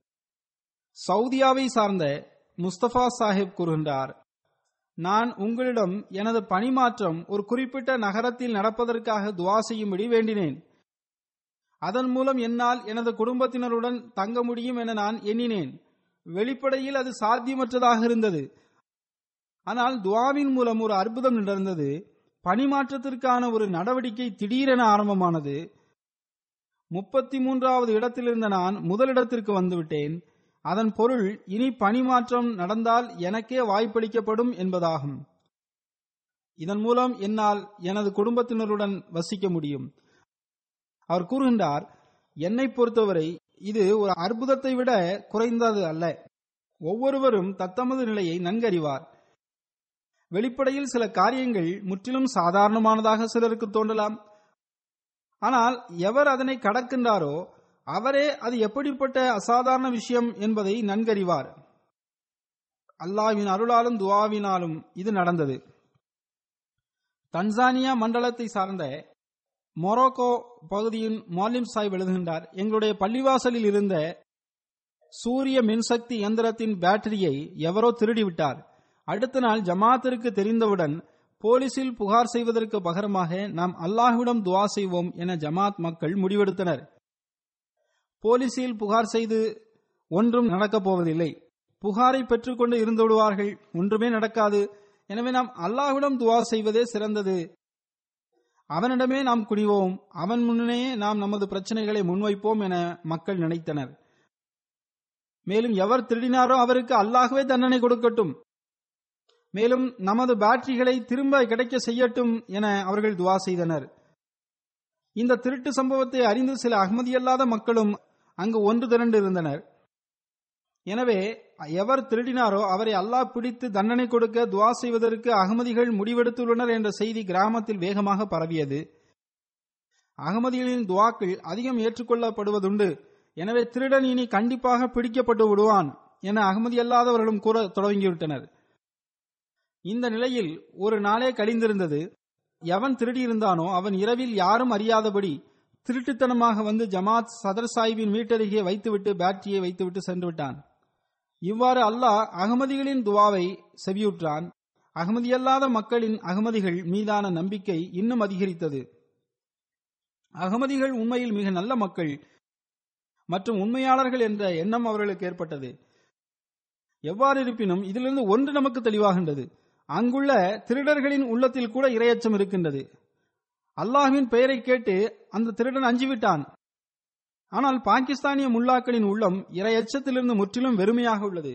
சவுதியாவை சார்ந்த முஸ்தபா சாஹிப் கூறுகின்றார் நான் உங்களிடம் எனது பணிமாற்றம் ஒரு குறிப்பிட்ட நகரத்தில் நடப்பதற்காக துவா செய்யும்படி வேண்டினேன் அதன் மூலம் என்னால் எனது குடும்பத்தினருடன் தங்க முடியும் என நான் எண்ணினேன் வெளிப்படையில் அது சாத்தியமற்றதாக இருந்தது ஆனால் துவாவின் மூலம் ஒரு அற்புதம் நடந்தது பணிமாற்றத்திற்கான ஒரு நடவடிக்கை திடீரென ஆரம்பமானது முப்பத்தி மூன்றாவது இடத்திலிருந்த நான் முதலிடத்திற்கு வந்துவிட்டேன் அதன் பொருள் இனி பணிமாற்றம் நடந்தால் எனக்கே வாய்ப்பளிக்கப்படும் என்பதாகும் இதன் மூலம் என்னால் எனது குடும்பத்தினருடன் வசிக்க முடியும் அவர் கூறுகின்றார் என்னை பொறுத்தவரை இது ஒரு அற்புதத்தை விட குறைந்தது அல்ல ஒவ்வொருவரும் தத்தமது நிலையை நன்கறிவார் வெளிப்படையில் சில காரியங்கள் முற்றிலும் சாதாரணமானதாக சிலருக்கு தோன்றலாம் ஆனால் எவர் அதனை கடக்கின்றாரோ அவரே அது எப்படிப்பட்ட அசாதாரண விஷயம் என்பதை நன்கறிவார் அல்லாவின் அருளாலும் துவாவினாலும் இது நடந்தது தன்சானியா மண்டலத்தை சார்ந்த மொரோக்கோ பகுதியின் மாலிம் சாஹிப் எழுதுகின்றார் எங்களுடைய பள்ளிவாசலில் இருந்த சூரிய மின்சக்தி இயந்திரத்தின் பேட்டரியை எவரோ திருடிவிட்டார் அடுத்த நாள் ஜமாத்திற்கு தெரிந்தவுடன் போலீசில் புகார் செய்வதற்கு பகரமாக நாம் அல்லாஹ்விடம் துவா செய்வோம் என ஜமாத் மக்கள் முடிவெடுத்தனர் போலீசில் புகார் செய்து ஒன்றும் நடக்கப் போவதில்லை புகாரை பெற்றுக்கொண்டு இருந்து விடுவார்கள் ஒன்றுமே நடக்காது எனவே நாம் அல்லாஹ்விடம் துவா செய்வதே சிறந்தது அவனிடமே நாம் குடிவோம் அவன் முன்னே நாம் நமது பிரச்சனைகளை முன்வைப்போம் என மக்கள் நினைத்தனர் மேலும் எவர் திருடினாரோ அவருக்கு அல்லாஹ்வே தண்டனை கொடுக்கட்டும் மேலும் நமது பேட்டரிகளை திரும்ப கிடைக்க செய்யட்டும் என அவர்கள் துவா செய்தனர் இந்த திருட்டு சம்பவத்தை அறிந்து சில அகமதியல்லாத மக்களும் அங்கு ஒன்று திரண்டு இருந்தனர் எனவே எவர் திருடினாரோ அவரை அல்லாஹ் பிடித்து தண்டனை கொடுக்க துவா செய்வதற்கு அகமதிகள் முடிவெடுத்துள்ளனர் என்ற செய்தி கிராமத்தில் வேகமாக பரவியது அகமதிகளின் துவாக்கள் அதிகம் ஏற்றுக்கொள்ளப்படுவதுண்டு எனவே திருடன் இனி கண்டிப்பாக பிடிக்கப்பட்டு விடுவான் என அகமதி அல்லாதவர்களும் கூற தொடங்கிவிட்டனர் இந்த நிலையில் ஒரு நாளே கழிந்திருந்தது எவன் திருடியிருந்தானோ அவன் இரவில் யாரும் அறியாதபடி திருட்டுத்தனமாக வந்து ஜமாத் சதர் சாஹிபின் வீட்டருகே வைத்துவிட்டு பேட்டரியை வைத்துவிட்டு சென்று விட்டான் இவ்வாறு அல்லாஹ் அகமதிகளின் துவாவை செவியுற்றான் அகமதியல்லாத மக்களின் அகமதிகள் மீதான நம்பிக்கை இன்னும் அதிகரித்தது அகமதிகள் உண்மையில் மிக நல்ல மக்கள் மற்றும் உண்மையாளர்கள் என்ற எண்ணம் அவர்களுக்கு ஏற்பட்டது எவ்வாறு இருப்பினும் இதிலிருந்து ஒன்று நமக்கு தெளிவாகின்றது அங்குள்ள திருடர்களின் உள்ளத்தில் கூட இரையச்சம் இருக்கின்றது அல்லாஹ்வின் பெயரை கேட்டு அந்த திருடன் அஞ்சிவிட்டான் ஆனால் பாகிஸ்தானிய முல்லாக்களின் உள்ளம் இரையச்சத்திலிருந்து முற்றிலும் வெறுமையாக உள்ளது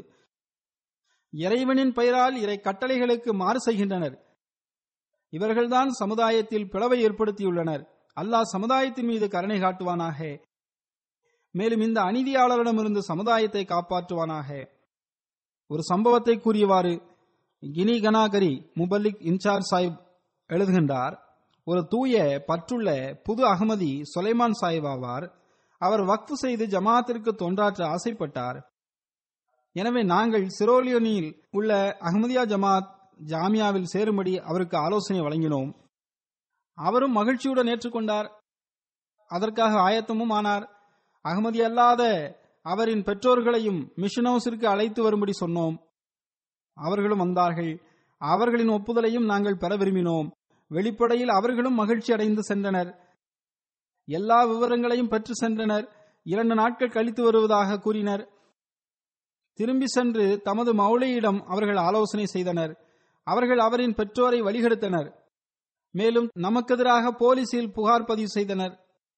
இறைவனின் பெயரால் இறை கட்டளைகளுக்கு மாறு செய்கின்றனர் இவர்கள்தான் சமுதாயத்தில் பிளவை ஏற்படுத்தியுள்ளனர் அல்லாஹ் சமுதாயத்தின் மீது கருணை காட்டுவானாக மேலும் இந்த அநீதியாளரிடமிருந்து சமுதாயத்தை காப்பாற்றுவானாக ஒரு சம்பவத்தை கூறியவாறு கினி கனாகரி முபல்லிக் இன்சார்ஜ் சாஹிப் எழுதுகின்றார் ஒரு தூய பற்றுள்ள புது அகமதி சுலைமான் சாஹிப் ஆவார் அவர் வக்ஃபு செய்து ஜமாத்திற்கு தொண்டாற்ற ஆசைப்பட்டார் எனவே நாங்கள் சிரோலியோனில் உள்ள அகமதியா ஜமாத் ஜாமியாவில் சேரும்படி அவருக்கு ஆலோசனை வழங்கினோம் அவரும் மகிழ்ச்சியுடன் ஏற்றுக்கொண்டார் அதற்காக ஆயத்தமும் ஆனார் அகமதி அல்லாத அவரின் பெற்றோர்களையும் மிஷன் ஹவுஸிற்கு அழைத்து வரும்படி சொன்னோம் அவர்களும் வந்தார்கள் அவர்களின் ஒப்புதலையும் நாங்கள் பெற விரும்பினோம் வெளிப்படையில் அவர்களும் மகிழ்ச்சி அடைந்து சென்றனர் எல்லா விவரங்களையும் பெற்று சென்றனர் இரண்டு நாட்கள் கழித்து வருவதாக கூறினர் திரும்பி சென்று தமது மௌலியிடம் அவர்கள் ஆலோசனை செய்தனர் அவர்கள் அவரின் பெற்றோரை வழிகெடுத்தனர் மேலும் நமக்கெதிராக போலீசில் புகார் பதிவு செய்தனர்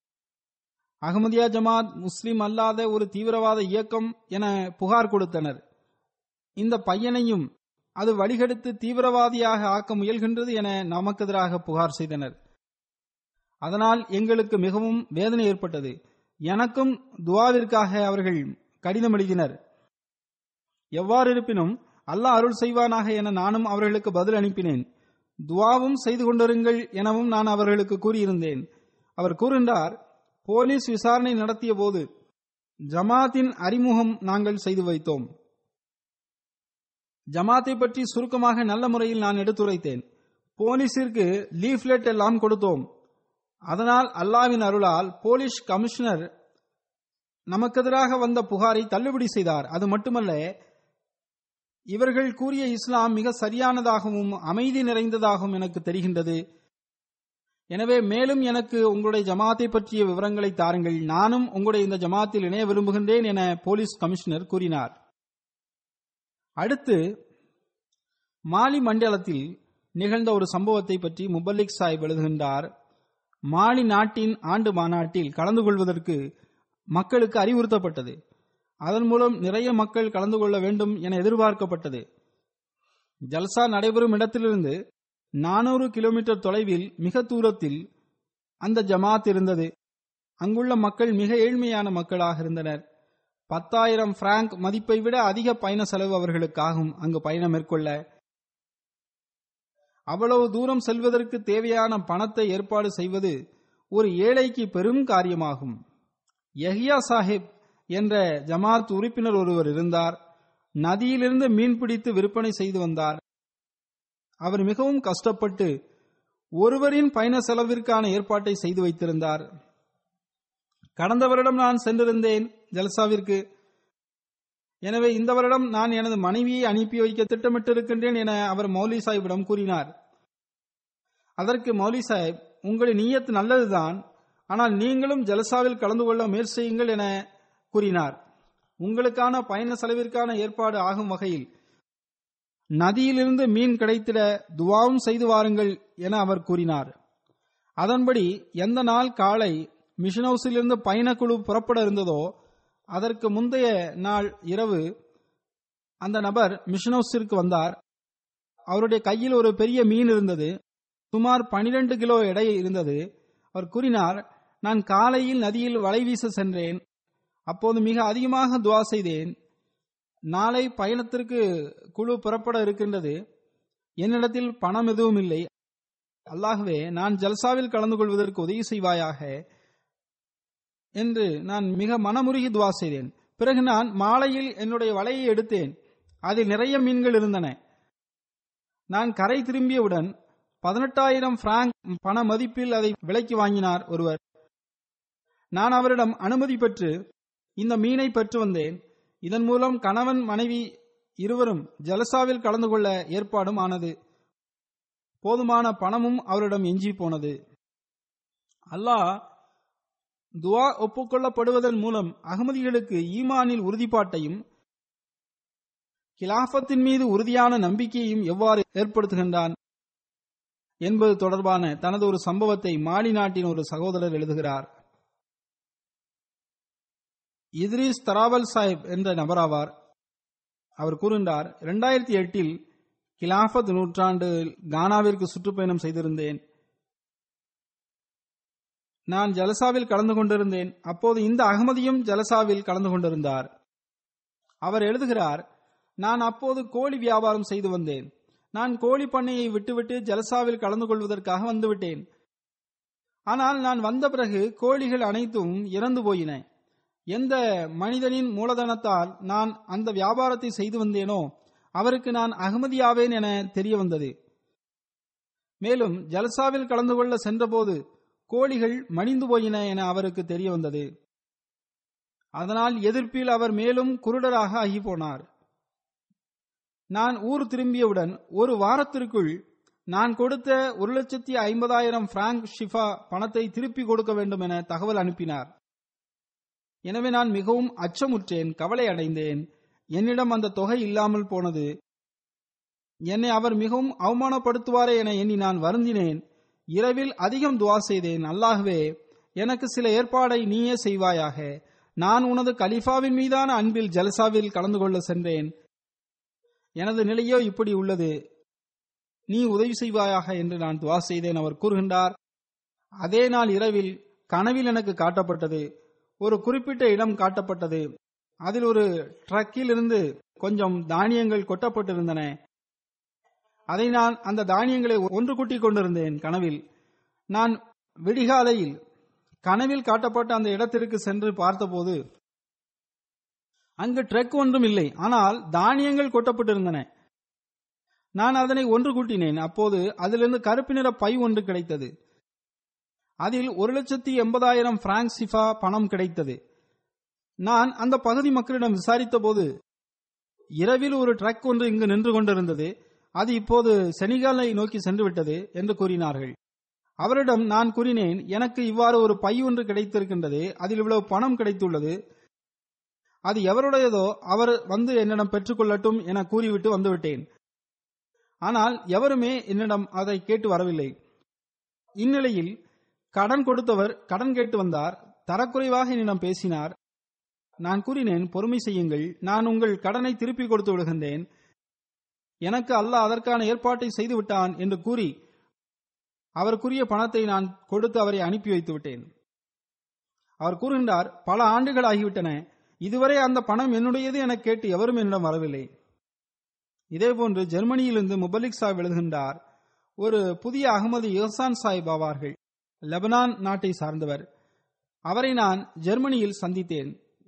அகமதியா ஜமாத் முஸ்லிம் அல்லாத ஒரு தீவிரவாத இயக்கம் என புகார் கொடுத்தனர் இந்த பையனையும் அது வழிகெடுத்து தீவிரவாதியாக ஆக்க முயல்கின்றது என நமக்கெதிராக புகார் செய்தனர் அதனால் எங்களுக்கு மிகவும் வேதனை ஏற்பட்டது எனக்கும் துவாவிற்காக அவர்கள் கடிதம் எழுதினர் எவ்வாறு இருப்பினும் அல்லாஹ் அருள் செய்வானாக என நானும் அவர்களுக்கு பதில் அனுப்பினேன் துவாவும் செய்து கொண்டிருங்கள் எனவும் நான் அவர்களுக்கு கூறியிருந்தேன் அவர் கூறுகின்றார் போலீஸ் விசாரணை நடத்திய போது ஜமாத்தின் அறிமுகம் நாங்கள் செய்து வைத்தோம் ஜமாத்தை பற்றி சுருக்கமாக நல்ல முறையில் நான் எடுத்துரைத்தேன் போலீசிற்கு லீஃப்லெட் எல்லாம் கொடுத்தோம் அதனால் அல்லாவின் அருளால் போலீஸ் கமிஷனர் நமக்கெதிராக வந்த புகாரை தள்ளுபடி செய்தார் அது மட்டுமல்ல இவர்கள் கூறிய இஸ்லாம் மிக சரியானதாகவும் அமைதி நிறைந்ததாகவும் எனக்கு தெரிகின்றது எனவே மேலும் எனக்கு உங்களுடைய ஜமாத்தை பற்றிய விவரங்களை தாருங்கள் நானும் உங்களுடைய இந்த ஜமாத்தில் இணைய விரும்புகின்றேன் என போலீஸ் கமிஷனர் கூறினார் அடுத்து மாலி மண்டலத்தில் நிகழ்ந்த ஒரு சம்பவத்தை பற்றி முபல்லிக் சாஹிப் எழுதுகின்றார் மாலி நாட்டின் ஆண்டு மாநாட்டில் கலந்து கொள்வதற்கு மக்களுக்கு அறிவுறுத்தப்பட்டது அதன் மூலம் நிறைய மக்கள் கலந்து கொள்ள வேண்டும் என எதிர்பார்க்கப்பட்டது ஜல்சா நடைபெறும் இடத்திலிருந்து நானூறு கிலோமீட்டர் தொலைவில் மிக தூரத்தில் அந்த ஜமாத் இருந்தது அங்குள்ள மக்கள் மிக ஏழ்மையான மக்களாக இருந்தனர் பத்தாயிரம் பிராங்க் மதிப்பை விட அதிக பயண செலவு அவர்களுக்கு ஆகும் அங்கு பயணம் மேற்கொள்ள அவ்வளவு தூரம் செல்வதற்கு தேவையான பணத்தை ஏற்பாடு செய்வது ஒரு ஏழைக்கு பெரும் காரியமாகும் யஹியா சாஹிப் என்ற ஜமாத் உறுப்பினர் ஒருவர் இருந்தார் நதியிலிருந்து மீன் பிடித்து விற்பனை செய்து வந்தார் அவர் மிகவும் கஷ்டப்பட்டு ஒருவரின் பயண செலவிற்கான ஏற்பாட்டை செய்து வைத்திருந்தார் கடந்த வருடம் நான் சென்றிருந்தேன் ஜல்சாவிற்கு எனவே இந்த வருடம் நான் எனது மனைவியை அனுப்பி வைக்க திட்டமிட்டிருக்கின்றேன் என அவர் மௌலி சாஹிப்பிடம் கூறினார் அதற்கு மௌலி சாஹிப் உங்களின் நீயத்து நல்லதுதான் ஆனால் நீங்களும் ஜலசாவில் கலந்து கொள்ள முயற்சி செய்யுங்கள் என கூறினார் உங்களுக்கான பயண செலவிற்கான ஏற்பாடு ஆகும் வகையில் நதியிலிருந்து மீன் கிடைத்திட துவாவும் செய்து வாருங்கள் என அவர் கூறினார் அதன்படி எந்த நாள் காலை மிஷன் ஹவுஸிலிருந்து பயணக்குழு புறப்பட இருந்ததோ அதற்கு முந்தைய நாள் இரவு அந்த நபர் மிஷன் ஹவுஸிற்கு வந்தார் அவருடைய கையில் ஒரு பெரிய மீன் இருந்தது சுமார் பனிரெண்டு கிலோ எடை இருந்தது அவர் கூறினார் நான் காலையில் நதியில் வலை வீச சென்றேன் அப்போது மிக அதிகமாக துவா செய்தேன் நாளை பயணத்திற்கு குழு புறப்பட இருக்கின்றது என்னிடத்தில் பணம் எதுவும் இல்லை அல்லாகவே நான் ஜல்சாவில் கலந்து கொள்வதற்கு உதவி செய்வாயாக என்று நான் மிக மனமுருகி துவா செய்தேன் பிறகு நான் மாலையில் என்னுடைய வலையை எடுத்தேன் அதில் நிறைய மீன்கள் இருந்தன நான் கரை திரும்பியவுடன் பதினெட்டாயிரம் பிராங்க் பண மதிப்பில் அதை விலைக்கு வாங்கினார் ஒருவர் நான் அவரிடம் அனுமதி பெற்று இந்த மீனை பெற்று வந்தேன் இதன் மூலம் கணவன் மனைவி இருவரும் ஜலசாவில் கலந்து கொள்ள ஏற்பாடும் ஆனது போதுமான பணமும் அவரிடம் எஞ்சி போனது அல்லாஹ் துவா ஒப்புக்கொள்ளப்படுவதன் மூலம் அகமதிகளுக்கு ஈமானில் உறுதிப்பாட்டையும் கிலாஃபத்தின் மீது உறுதியான நம்பிக்கையையும் எவ்வாறு ஏற்படுத்துகின்றான் என்பது தொடர்பான தனது ஒரு சம்பவத்தை மாலி நாட்டின் ஒரு சகோதரர் எழுதுகிறார் இத்ரீஸ் தராவல் சாஹிப் என்ற நபராவார் அவர் கூறுகின்றார் இரண்டாயிரத்தி எட்டில் கிலாஃபத் நூற்றாண்டு கானாவிற்கு சுற்றுப்பயணம் செய்திருந்தேன் நான் ஜலசாவில் கலந்து கொண்டிருந்தேன் அப்போது இந்த அகமதியும் ஜலசாவில் கலந்து கொண்டிருந்தார் அவர் எழுதுகிறார் நான் அப்போது கோழி வியாபாரம் செய்து வந்தேன் நான் கோழி பண்ணையை விட்டுவிட்டு ஜலசாவில் கலந்து கொள்வதற்காக வந்துவிட்டேன் ஆனால் நான் வந்த பிறகு கோழிகள் அனைத்தும் இறந்து போயின எந்த மனிதனின் மூலதனத்தால் நான் அந்த வியாபாரத்தை செய்து வந்தேனோ அவருக்கு நான் அகமதியாவேன் என தெரிய வந்தது மேலும் ஜல்சாவில் கலந்து கொள்ள சென்றபோது கோழிகள் மணிந்து போயின என அவருக்கு தெரிய வந்தது அதனால் எதிர்ப்பில் அவர் மேலும் குருடராக ஆகி போனார் நான் ஊர் திரும்பியவுடன் ஒரு வாரத்திற்குள் நான் கொடுத்த ஒரு லட்சத்தி ஐம்பதாயிரம் பிராங்க் ஷிஃபா பணத்தை திருப்பி கொடுக்க வேண்டும் என தகவல் அனுப்பினார் எனவே நான் மிகவும் அச்சமுற்றேன் கவலை அடைந்தேன் என்னிடம் அந்த தொகை இல்லாமல் போனது என்னை அவர் மிகவும் அவமானப்படுத்துவாரே என எண்ணி நான் வருந்தினேன் இரவில் அதிகம் துவா செய்தேன் அல்லாகவே எனக்கு சில ஏற்பாடை நீயே செய்வாயாக நான் உனது கலிஃபாவின் மீதான அன்பில் ஜல்சாவில் கலந்து கொள்ள சென்றேன் எனது நிலையோ இப்படி உள்ளது நீ உதவி செய்வாயாக என்று நான் துவா செய்தேன் அவர் கூறுகின்றார் அதே நாள் இரவில் கனவில் எனக்கு காட்டப்பட்டது ஒரு குறிப்பிட்ட இடம் காட்டப்பட்டது அதில் ஒரு ட்ரக்கில் இருந்து கொஞ்சம் தானியங்கள் கொட்டப்பட்டிருந்தன அதை நான் அந்த தானியங்களை ஒன்று கூட்டிக் கொண்டிருந்தேன் கனவில் நான் விடிகாலையில் கனவில் காட்டப்பட்ட அந்த இடத்திற்கு சென்று பார்த்தபோது அங்கு ட்ரக் ஒன்றும் இல்லை ஆனால் தானியங்கள் கொட்டப்பட்டிருந்தன நான் அதனை ஒன்று கூட்டினேன் அப்போது அதிலிருந்து கருப்பு நிற பை ஒன்று கிடைத்தது அதில் ஒரு லட்சத்தி எண்பதாயிரம் பிராங்க் சிஃபா பணம் கிடைத்தது நான் அந்த பகுதி மக்களிடம் விசாரித்த போது இரவில் ஒரு ட்ரக் ஒன்று இங்கு நின்று கொண்டிருந்தது அது இப்போது செனிகாலை நோக்கி சென்று விட்டது என்று கூறினார்கள் அவரிடம் நான் கூறினேன் எனக்கு இவ்வாறு ஒரு பை ஒன்று கிடைத்திருக்கின்றது அதில் இவ்வளவு பணம் கிடைத்துள்ளது அது எவருடையதோ அவர் வந்து என்னிடம் பெற்றுக்கொள்ளட்டும் என கூறிவிட்டு வந்துவிட்டேன் ஆனால் எவருமே என்னிடம் அதை கேட்டு வரவில்லை இந்நிலையில் கடன் கொடுத்தவர் கடன் கேட்டு வந்தார் தரக்குறைவாக என்னிடம் பேசினார் நான் கூறினேன் பொறுமை செய்யுங்கள் நான் உங்கள் கடனை திருப்பி கொடுத்து விடுகின்றேன் எனக்கு அல்லாஹ் அதற்கான ஏற்பாட்டை செய்து விட்டான் என்று கூறி அவருக்குரிய பணத்தை நான் கொடுத்து அவரை அனுப்பி வைத்து விட்டேன் அவர் கூறுகின்றார் பல ஆண்டுகள் ஆகிவிட்டன இதுவரை அந்த பணம் என்னுடையது என கேட்டு எவரும் என்னிடம் வரவில்லை இதேபோன்று ஜெர்மனியிலிருந்து முபலிக் சாஹிப் எழுதுகின்றார் ஒரு புதிய அகமது யோசான் சாஹிப் ஆவார்கள் லெபனான் நாட்டை சார்ந்தவர் அவரை நான் ஜெர்மனியில் சந்தித்தேன்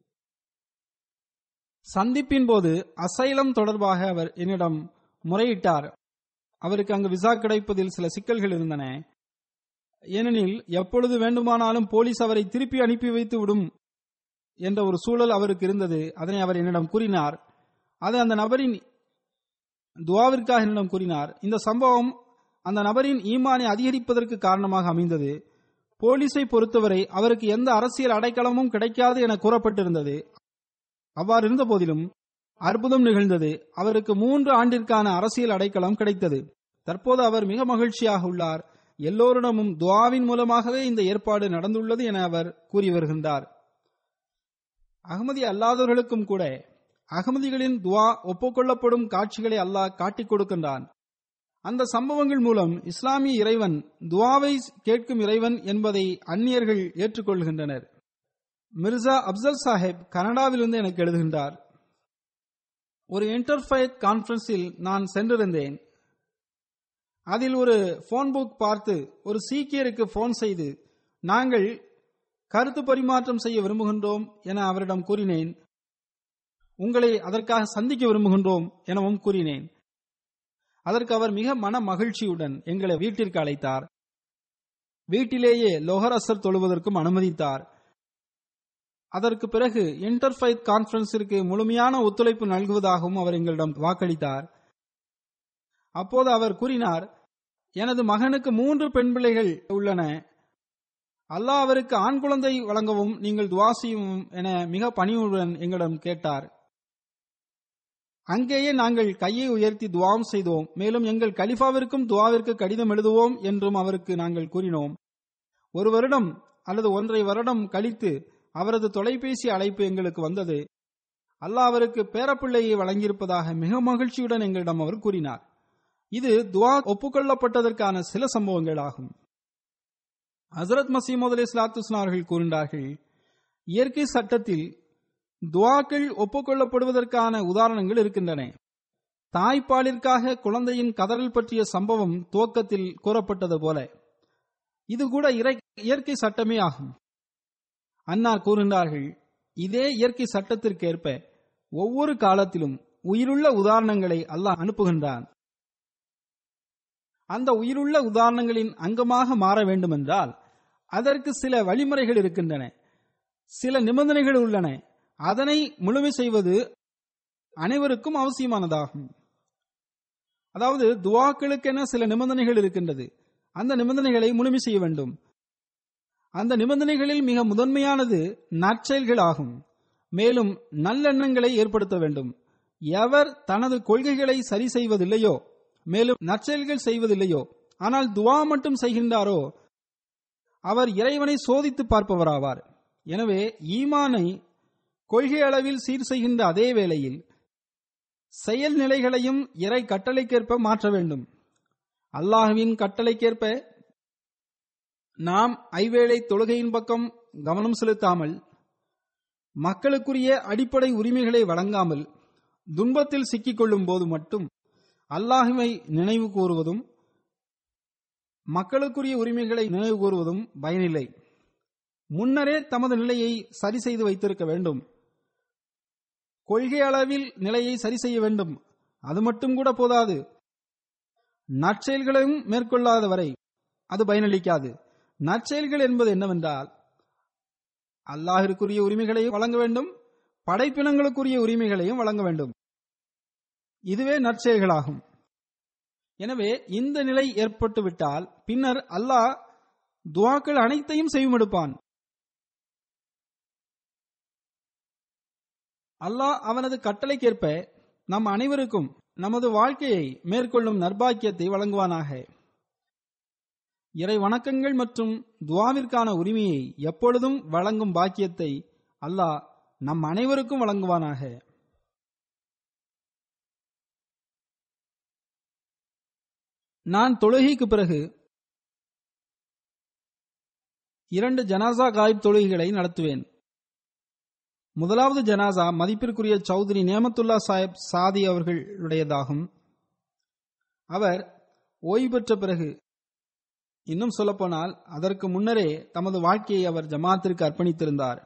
சந்திப்பின் போது அசைலம் தொடர்பாக அவர் என்னிடம் முறையிட்டார் அவருக்கு அங்கு விசா கிடைப்பதில் சில சிக்கல்கள் இருந்தன ஏனெனில் எப்பொழுது வேண்டுமானாலும் போலீஸ் அவரை திருப்பி அனுப்பி வைத்து விடும் என்ற ஒரு சூழல் அவருக்கு இருந்தது அதனை அவர் என்னிடம் கூறினார் அது அந்த நபரின் துவாவிற்காக என்னிடம் கூறினார் இந்த சம்பவம் அந்த நபரின் ஈமானை அதிகரிப்பதற்கு காரணமாக அமைந்தது போலீஸை பொறுத்தவரை அவருக்கு எந்த அரசியல் அடைக்கலமும் கிடைக்காது என கூறப்பட்டிருந்தது அவ்வாறு இருந்த போதிலும் அற்புதம் நிகழ்ந்தது அவருக்கு மூன்று ஆண்டிற்கான அரசியல் அடைக்கலம் கிடைத்தது தற்போது அவர் மிக மகிழ்ச்சியாக உள்ளார் எல்லோரிடமும் துவாவின் மூலமாகவே இந்த ஏற்பாடு நடந்துள்ளது என அவர் கூறி வருகின்றார் அகமதி அல்லாதவர்களுக்கும் கூட அகமதிகளின் துவா ஒப்புக்கொள்ளப்படும் காட்சிகளை அல்லாஹ் காட்டிக் கொடுக்கின்றான் அந்த சம்பவங்கள் மூலம் இஸ்லாமிய இறைவன் துவாவை கேட்கும் இறைவன் என்பதை அந்நியர்கள் ஏற்றுக்கொள்கின்றனர் மிர்சா அப்சல் சாஹிப் கனடாவிலிருந்து எனக்கு எழுதுகின்றார் ஒரு இன்டர்ஃபைத் கான்பரன்ஸில் நான் சென்றிருந்தேன் அதில் ஒரு போன் புக் பார்த்து ஒரு சீக்கியருக்கு போன் செய்து நாங்கள் கருத்து பரிமாற்றம் செய்ய விரும்புகின்றோம் என அவரிடம் கூறினேன் உங்களை அதற்காக சந்திக்க விரும்புகின்றோம் எனவும் கூறினேன் அதற்கு அவர் மிக மன மகிழ்ச்சியுடன் எங்களை வீட்டிற்கு அழைத்தார் வீட்டிலேயே லோஹர் அசர் தொழுவதற்கும் அனுமதித்தார் அதற்கு பிறகு இன்டர்ஃபைத் கான்பரன்ஸிற்கு முழுமையான ஒத்துழைப்பு நல்குவதாகவும் அவர் எங்களிடம் வாக்களித்தார் அப்போது அவர் கூறினார் எனது மகனுக்கு மூன்று பெண் பிள்ளைகள் உள்ளன அல்லாஹ் அவருக்கு ஆண் குழந்தை வழங்கவும் நீங்கள் துவா செய்யவும் என மிக பணிவுடன் எங்களிடம் கேட்டார் அங்கேயே நாங்கள் கையை உயர்த்தி துவாம் செய்தோம் மேலும் எங்கள் கலிஃபாவிற்கும் துவாவிற்கு கடிதம் எழுதுவோம் என்றும் அவருக்கு நாங்கள் கூறினோம் ஒரு வருடம் அல்லது ஒன்றரை வருடம் கழித்து அவரது தொலைபேசி அழைப்பு எங்களுக்கு வந்தது அல்லாஹ் அவருக்கு பேரப்பிள்ளையை வழங்கியிருப்பதாக மிக மகிழ்ச்சியுடன் எங்களிடம் அவர் கூறினார் இது துவா ஒப்புக்கொள்ளப்பட்டதற்கான சில சம்பவங்கள் ஆகும் ஹசரத் மசீமது அலி இஸ்லாத்து அவர்கள் கூறினார்கள் இயற்கை சட்டத்தில் துவாக்கள் ஒப்புக்கொள்ளப்படுவதற்கான உதாரணங்கள் இருக்கின்றன தாய்ப்பாலிற்காக குழந்தையின் கதறல் பற்றிய சம்பவம் துவக்கத்தில் கூறப்பட்டது போல இது கூட இயற்கை சட்டமே ஆகும் அன்னார் கூறுகின்றார்கள் இதே இயற்கை சட்டத்திற்கேற்ப ஒவ்வொரு காலத்திலும் உயிருள்ள உதாரணங்களை அல்லாஹ் அனுப்புகின்றான் அந்த உயிருள்ள உதாரணங்களின் அங்கமாக மாற வேண்டுமென்றால் அதற்கு சில வழிமுறைகள் இருக்கின்றன சில நிபந்தனைகள் உள்ளன அதனை முழுமை செய்வது அனைவருக்கும் அவசியமானதாகும் அதாவது துவாக்களுக்கென சில நிபந்தனைகள் இருக்கின்றது அந்த நிபந்தனைகளை முழுமை செய்ய வேண்டும் அந்த நிபந்தனைகளில் மிக முதன்மையானது நற்செயல்கள் ஆகும் மேலும் நல்லெண்ணங்களை ஏற்படுத்த வேண்டும் எவர் தனது கொள்கைகளை சரி செய்வதில்லையோ மேலும் நற்செயல்கள் செய்வதில்லையோ ஆனால் துவா மட்டும் செய்கின்றாரோ அவர் இறைவனை சோதித்து பார்ப்பவராவார் எனவே ஈமானை கொள்கை அளவில் சீர் செய்கின்ற அதே வேளையில் செயல் நிலைகளையும் இறை கட்டளைக்கேற்ப மாற்ற வேண்டும் அல்லாஹுவின் கட்டளைக்கேற்ப நாம் ஐவேளை தொழுகையின் பக்கம் கவனம் செலுத்தாமல் மக்களுக்குரிய அடிப்படை உரிமைகளை வழங்காமல் துன்பத்தில் சிக்கிக்கொள்ளும் போது மட்டும் அல்லாஹுவை நினைவு கூறுவதும் மக்களுக்குரிய உரிமைகளை நினைவு கூறுவதும் பயனில்லை முன்னரே தமது நிலையை சரி செய்து வைத்திருக்க வேண்டும் கொள்கை அளவில் நிலையை சரி செய்ய வேண்டும் அது மட்டும் கூட போதாது நற்செயல்களையும் மேற்கொள்ளாத வரை அது பயனளிக்காது நற்செயல்கள் என்பது என்னவென்றால் அல்லாஹிற்குரிய உரிமைகளையும் வழங்க வேண்டும் படைப்பினங்களுக்குரிய உரிமைகளையும் வழங்க வேண்டும் இதுவே நற்செயல்களாகும் எனவே இந்த நிலை ஏற்பட்டுவிட்டால் பின்னர் அல்லாஹ் துவாக்கள் அனைத்தையும் செய்யுமெடுப்பான் அல்லாஹ் அவனது கட்டளைக்கேற்ப நம் அனைவருக்கும் நமது வாழ்க்கையை மேற்கொள்ளும் நர்பாக்கியத்தை வழங்குவானாக இறை வணக்கங்கள் மற்றும் துவாவிற்கான உரிமையை எப்பொழுதும் வழங்கும் பாக்கியத்தை அல்லாஹ் நம் அனைவருக்கும் வழங்குவானாக நான் தொழுகைக்கு பிறகு இரண்டு ஜனாசா காயிப் தொழுகைகளை நடத்துவேன் முதலாவது ஜனாசா மதிப்பிற்குரிய சௌத்ரி நேமத்துல்லா சாஹிப் சாதி அவர்களுடையதாகும் அவர் ஓய்வு பெற்ற பிறகு இன்னும் சொல்லப்போனால் அதற்கு முன்னரே தமது வாழ்க்கையை அவர் ஜமாத்திற்கு அர்ப்பணித்திருந்தார்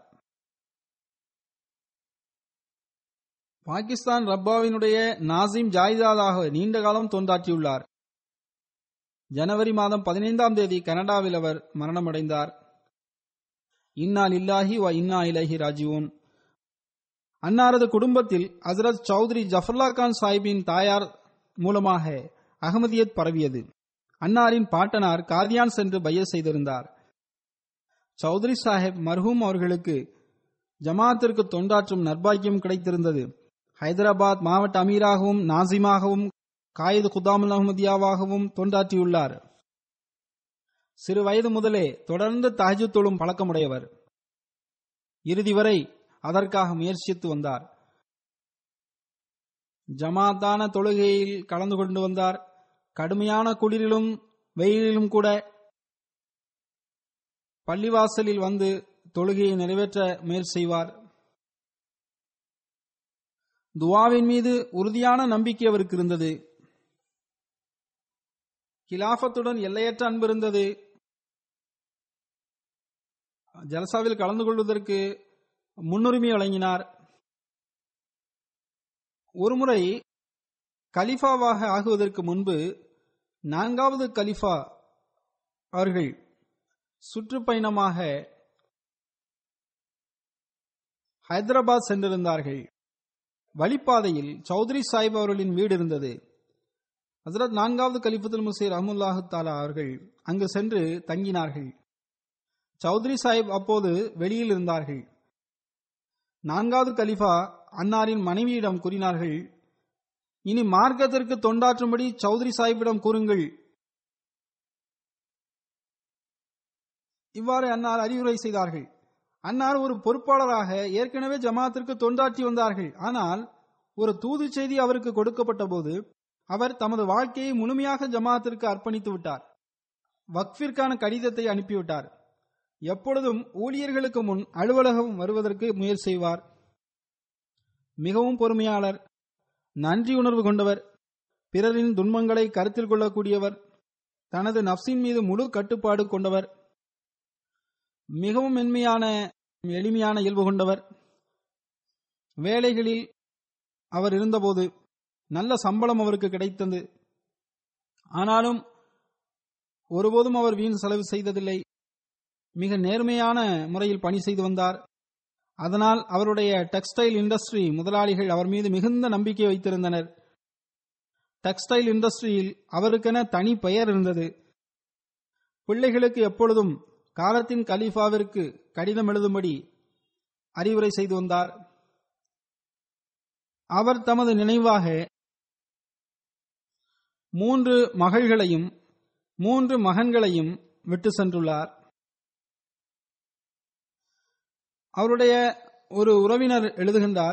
பாகிஸ்தான் ரப்பாவினுடைய நாசிம் ஜாயிதாதாக நீண்ட காலம் தோன்றாற்றியுள்ளார் ஜனவரி மாதம் பதினைந்தாம் தேதி கனடாவில் அவர் மரணமடைந்தார் இன்னா இல்லாஹி வ இன்னா இலஹி ராஜிவோன் அன்னாரது குடும்பத்தில் ஹசரத் சௌத்ரி ஜஃபர்லா கான் சாஹிப்பின் தாயார் மூலமாக அகமதியத் பரவியது அன்னாரின் பாட்டனார் காதியான் சென்று பைய செய்திருந்தார் சௌத்ரி சாஹிப் மர்ஹூம் அவர்களுக்கு ஜமாத்திற்கு தொண்டாற்றும் நர்பாக்கியம் கிடைத்திருந்தது ஹைதராபாத் மாவட்ட அமீராகவும் நாசிமாகவும் காயிது குதாமுல் அஹமதியாவாகவும் தொண்டாற்றியுள்ளார் சிறு வயது முதலே தொடர்ந்து தஹஜு தொழும் பழக்கமுடையவர் இறுதி வரை அதற்காக முயற்சித்து வந்தார் ஜமாத்தான தொழுகையில் கலந்து கொண்டு வந்தார் கடுமையான குளிரிலும் வெயிலிலும் கூட பள்ளிவாசலில் வந்து தொழுகையை நிறைவேற்ற முயற்சி செய்வார் துவாவின் மீது உறுதியான நம்பிக்கை அவருக்கு இருந்தது கிலாபத்துடன் எல்லையற்ற அன்பு இருந்தது ஜலசாவில் கலந்து கொள்வதற்கு முன்னுரிமை வழங்கினார் ஒருமுறை கலிஃபாவாக ஆகுவதற்கு முன்பு நான்காவது கலிஃபா அவர்கள் சுற்றுப்பயணமாக ஹைதராபாத் சென்றிருந்தார்கள் வழிப்பாதையில் சௌத்ரி சாஹிப் அவர்களின் வீடு இருந்தது ஹசரத் நான்காவது கலிஃபத்துல் முசீர் அஹமுல்லாஹு தாலா அவர்கள் அங்கு சென்று தங்கினார்கள் சௌத்ரி சாஹிப் அப்போது வெளியில் இருந்தார்கள் நான்காவது கலிஃபா அன்னாரின் மனைவியிடம் கூறினார்கள் இனி மார்க்கத்திற்கு தொண்டாற்றும்படி சௌத்ரி சாஹிப்பிடம் கூறுங்கள் இவ்வாறு அன்னார் அறிவுரை செய்தார்கள் அன்னார் ஒரு பொறுப்பாளராக ஏற்கனவே ஜமாத்திற்கு தொண்டாற்றி வந்தார்கள் ஆனால் ஒரு தூது செய்தி அவருக்கு கொடுக்கப்பட்ட போது அவர் தமது வாழ்க்கையை முழுமையாக ஜமாத்திற்கு அர்ப்பணித்து விட்டார் வக்ஃபிற்கான கடிதத்தை அனுப்பிவிட்டார் எப்பொழுதும் ஊழியர்களுக்கு முன் அலுவலகம் வருவதற்கு முயற்சி செய்வார் மிகவும் பொறுமையாளர் நன்றி உணர்வு கொண்டவர் பிறரின் துன்பங்களை கருத்தில் கொள்ளக்கூடியவர் தனது நப்சின் மீது முழு கட்டுப்பாடு கொண்டவர் மிகவும் மென்மையான எளிமையான இயல்பு கொண்டவர் வேலைகளில் அவர் இருந்தபோது நல்ல சம்பளம் அவருக்கு கிடைத்தது ஆனாலும் ஒருபோதும் அவர் வீண் செலவு செய்ததில்லை மிக நேர்மையான முறையில் பணி செய்து வந்தார் அதனால் அவருடைய டெக்ஸ்டைல் இண்டஸ்ட்ரி முதலாளிகள் அவர் மீது மிகுந்த நம்பிக்கை வைத்திருந்தனர் டெக்ஸ்டைல் இண்டஸ்ட்ரியில் அவருக்கென தனி பெயர் இருந்தது பிள்ளைகளுக்கு எப்பொழுதும் காலத்தின் கலீஃபாவிற்கு கடிதம் எழுதும்படி அறிவுரை செய்து வந்தார் அவர் தமது நினைவாக மூன்று மகள்களையும் மூன்று மகன்களையும் விட்டு சென்றுள்ளார் அவருடைய ஒரு உறவினர் எழுதுகின்றார்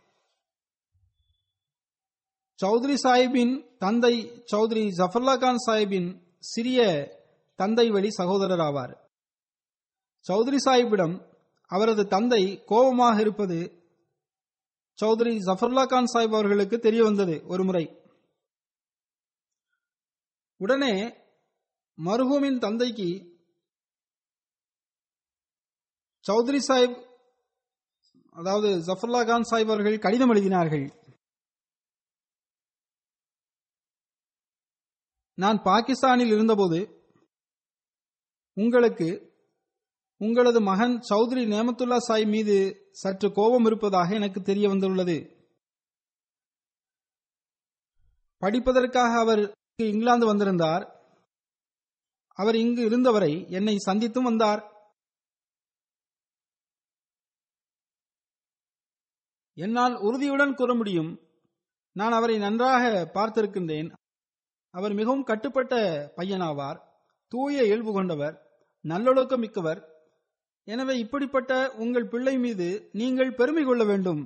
சௌத்ரி சாஹிப்பின் தந்தை சௌத்ரி ஜஃபர்லா கான் சாஹிப்பின் சிறிய தந்தை வழி சகோதரர் ஆவார் சௌத்ரி சாஹிப்பிடம் அவரது தந்தை கோபமாக இருப்பது சௌத்ரி ஜஃபர்லா கான் சாஹிப் அவர்களுக்கு தெரிய வந்தது ஒரு முறை உடனே மருகூமின் தந்தைக்கு சௌத்ரி சாஹிப் அதாவது ஜஃபர்லா கான் சாஹிப் அவர்கள் கடிதம் எழுதினார்கள் நான் பாகிஸ்தானில் இருந்தபோது உங்களுக்கு உங்களது மகன் சௌத்ரி நேமத்துல்லா சாய் மீது சற்று கோபம் இருப்பதாக எனக்கு தெரிய வந்துள்ளது படிப்பதற்காக அவர் இங்கிலாந்து வந்திருந்தார் அவர் இங்கு இருந்தவரை என்னை சந்தித்தும் வந்தார் என்னால் உறுதியுடன் கூற முடியும் நான் அவரை நன்றாக பார்த்திருக்கின்றேன் அவர் மிகவும் கட்டுப்பட்ட பையனாவார் தூய இயல்பு கொண்டவர் நல்லொழுக்கம் மிக்கவர் எனவே இப்படிப்பட்ட உங்கள் பிள்ளை மீது நீங்கள் பெருமை கொள்ள வேண்டும்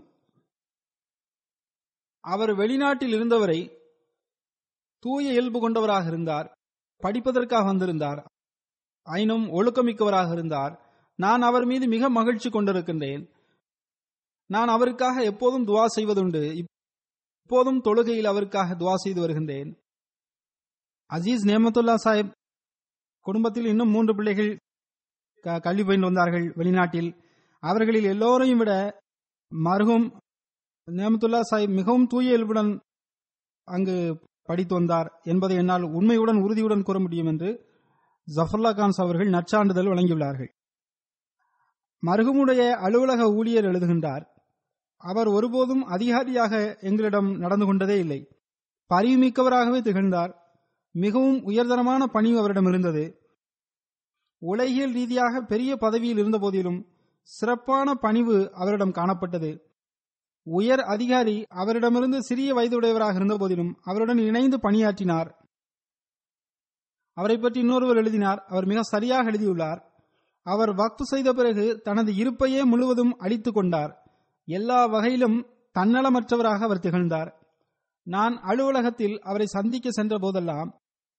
அவர் வெளிநாட்டில் இருந்தவரை தூய இயல்பு கொண்டவராக இருந்தார் படிப்பதற்காக வந்திருந்தார் ஆயினும் ஒழுக்கமிக்கவராக இருந்தார் நான் அவர் மீது மிக மகிழ்ச்சி கொண்டிருக்கின்றேன் நான் அவருக்காக எப்போதும் துவா செய்வதுண்டு இப்போதும் தொழுகையில் அவருக்காக துவா செய்து வருகின்றேன் அசீஸ் நேமத்துல்லா சாஹிப் குடும்பத்தில் இன்னும் மூன்று பிள்ளைகள் கல்வி பயின்று வந்தார்கள் வெளிநாட்டில் அவர்களில் எல்லோரையும் விட மருகும் நேமத்துல்லா சாஹிப் மிகவும் தூய இயல்புடன் அங்கு படித்து வந்தார் என்பதை என்னால் உண்மையுடன் உறுதியுடன் கூற முடியும் என்று ஜஃபர்லா கான்ஸ் அவர்கள் நற்சான்றிதழ் வழங்கியுள்ளார்கள் மருகமுடைய அலுவலக ஊழியர் எழுதுகின்றார் அவர் ஒருபோதும் அதிகாரியாக எங்களிடம் நடந்து கொண்டதே இல்லை பரிவுமிக்கவராகவே திகழ்ந்தார் மிகவும் உயர்தரமான பணி அவரிடம் இருந்தது உலகியல் ரீதியாக பெரிய பதவியில் இருந்த போதிலும் சிறப்பான பணிவு அவரிடம் காணப்பட்டது உயர் அதிகாரி அவரிடமிருந்து சிறிய வயதுடையவராக இருந்த போதிலும் அவருடன் இணைந்து பணியாற்றினார் அவரை பற்றி இன்னொருவர் எழுதினார் அவர் மிக சரியாக எழுதியுள்ளார் அவர் வக்து செய்த பிறகு தனது இருப்பையே முழுவதும் அழித்துக் கொண்டார் எல்லா வகையிலும் தன்னலமற்றவராக அவர் திகழ்ந்தார் நான் அலுவலகத்தில் அவரை சந்திக்க சென்ற போதெல்லாம்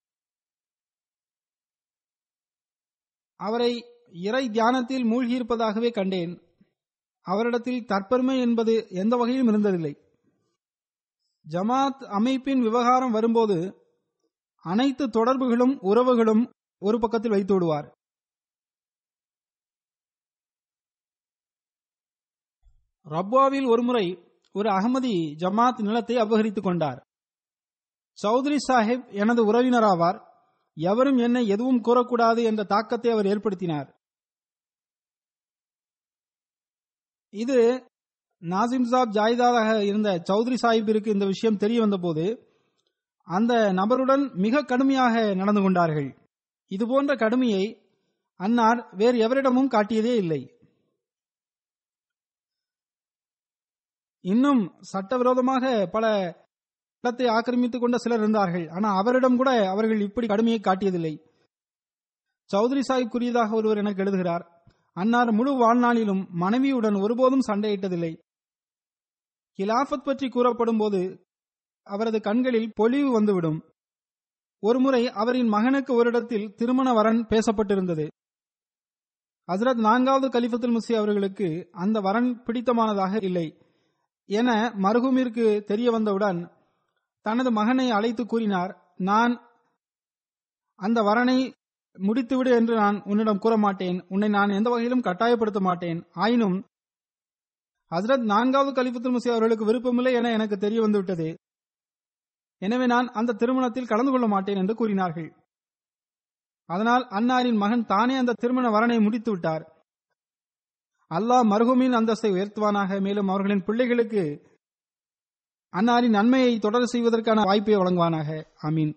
அவரை இறை தியானத்தில் மூழ்கியிருப்பதாகவே கண்டேன் அவரிடத்தில் தற்பெருமை என்பது எந்த வகையிலும் இருந்ததில்லை ஜமாத் அமைப்பின் விவகாரம் வரும்போது அனைத்து தொடர்புகளும் உறவுகளும் ஒரு பக்கத்தில் வைத்து விடுவார் ரப்வாவில் ஒருமுறை ஒரு அகமதி ஜமாத் நிலத்தை அபகரித்துக் கொண்டார் சௌத்ரி சாஹிப் எனது உறவினராவார் எவரும் என்னை எதுவும் கூறக்கூடாது என்ற தாக்கத்தை அவர் ஏற்படுத்தினார் இது நாசிம் சாப் ஜாயிதாராக இருந்த சௌத்ரி சாஹிப்பிற்கு இந்த விஷயம் தெரிய வந்தபோது அந்த நபருடன் மிக கடுமையாக நடந்து கொண்டார்கள் இதுபோன்ற கடுமையை அன்னார் வேறு எவரிடமும் காட்டியதே இல்லை இன்னும் சட்டவிரோதமாக பல இடத்தை ஆக்கிரமித்துக் கொண்ட சிலர் இருந்தார்கள் ஆனால் அவரிடம் கூட அவர்கள் இப்படி கடுமையை காட்டியதில்லை சௌத்ரி சாஹிப் கூறியதாக ஒருவர் எனக்கு எழுதுகிறார் அன்னார் முழு வாழ்நாளிலும் மனைவியுடன் ஒருபோதும் சண்டையிட்டதில்லை கிலாஃபத் பற்றி கூறப்படும் போது அவரது கண்களில் பொலிவு வந்துவிடும் ஒருமுறை அவரின் மகனுக்கு ஒரு இடத்தில் திருமண வரன் பேசப்பட்டிருந்தது ஹசரத் நான்காவது கலிஃபத்துல் முசி அவர்களுக்கு அந்த வரன் பிடித்தமானதாக இல்லை என மருகுமிற்கு தெரிய வந்தவுடன் தனது மகனை அழைத்து கூறினார் நான் அந்த வரனை முடித்துவிடு என்று நான் உன்னிடம் கூற மாட்டேன் உன்னை நான் எந்த வகையிலும் கட்டாயப்படுத்த மாட்டேன் ஆயினும் ஹசரத் நான்காவது கலிஃபத்துல் முசி அவர்களுக்கு விருப்பமில்லை என எனக்கு தெரிய வந்துவிட்டது எனவே நான் அந்த திருமணத்தில் கலந்து கொள்ள மாட்டேன் என்று கூறினார்கள் அதனால் அன்னாரின் மகன் தானே அந்த திருமண வரனை முடித்து விட்டார் அல்லாஹ் மருகுமின் அந்தஸ்தை உயர்த்துவானாக மேலும் அவர்களின் பிள்ளைகளுக்கு அன்னாரின் நன்மையை தொடர் செய்வதற்கான வாய்ப்பை வழங்குவானாக அமீன்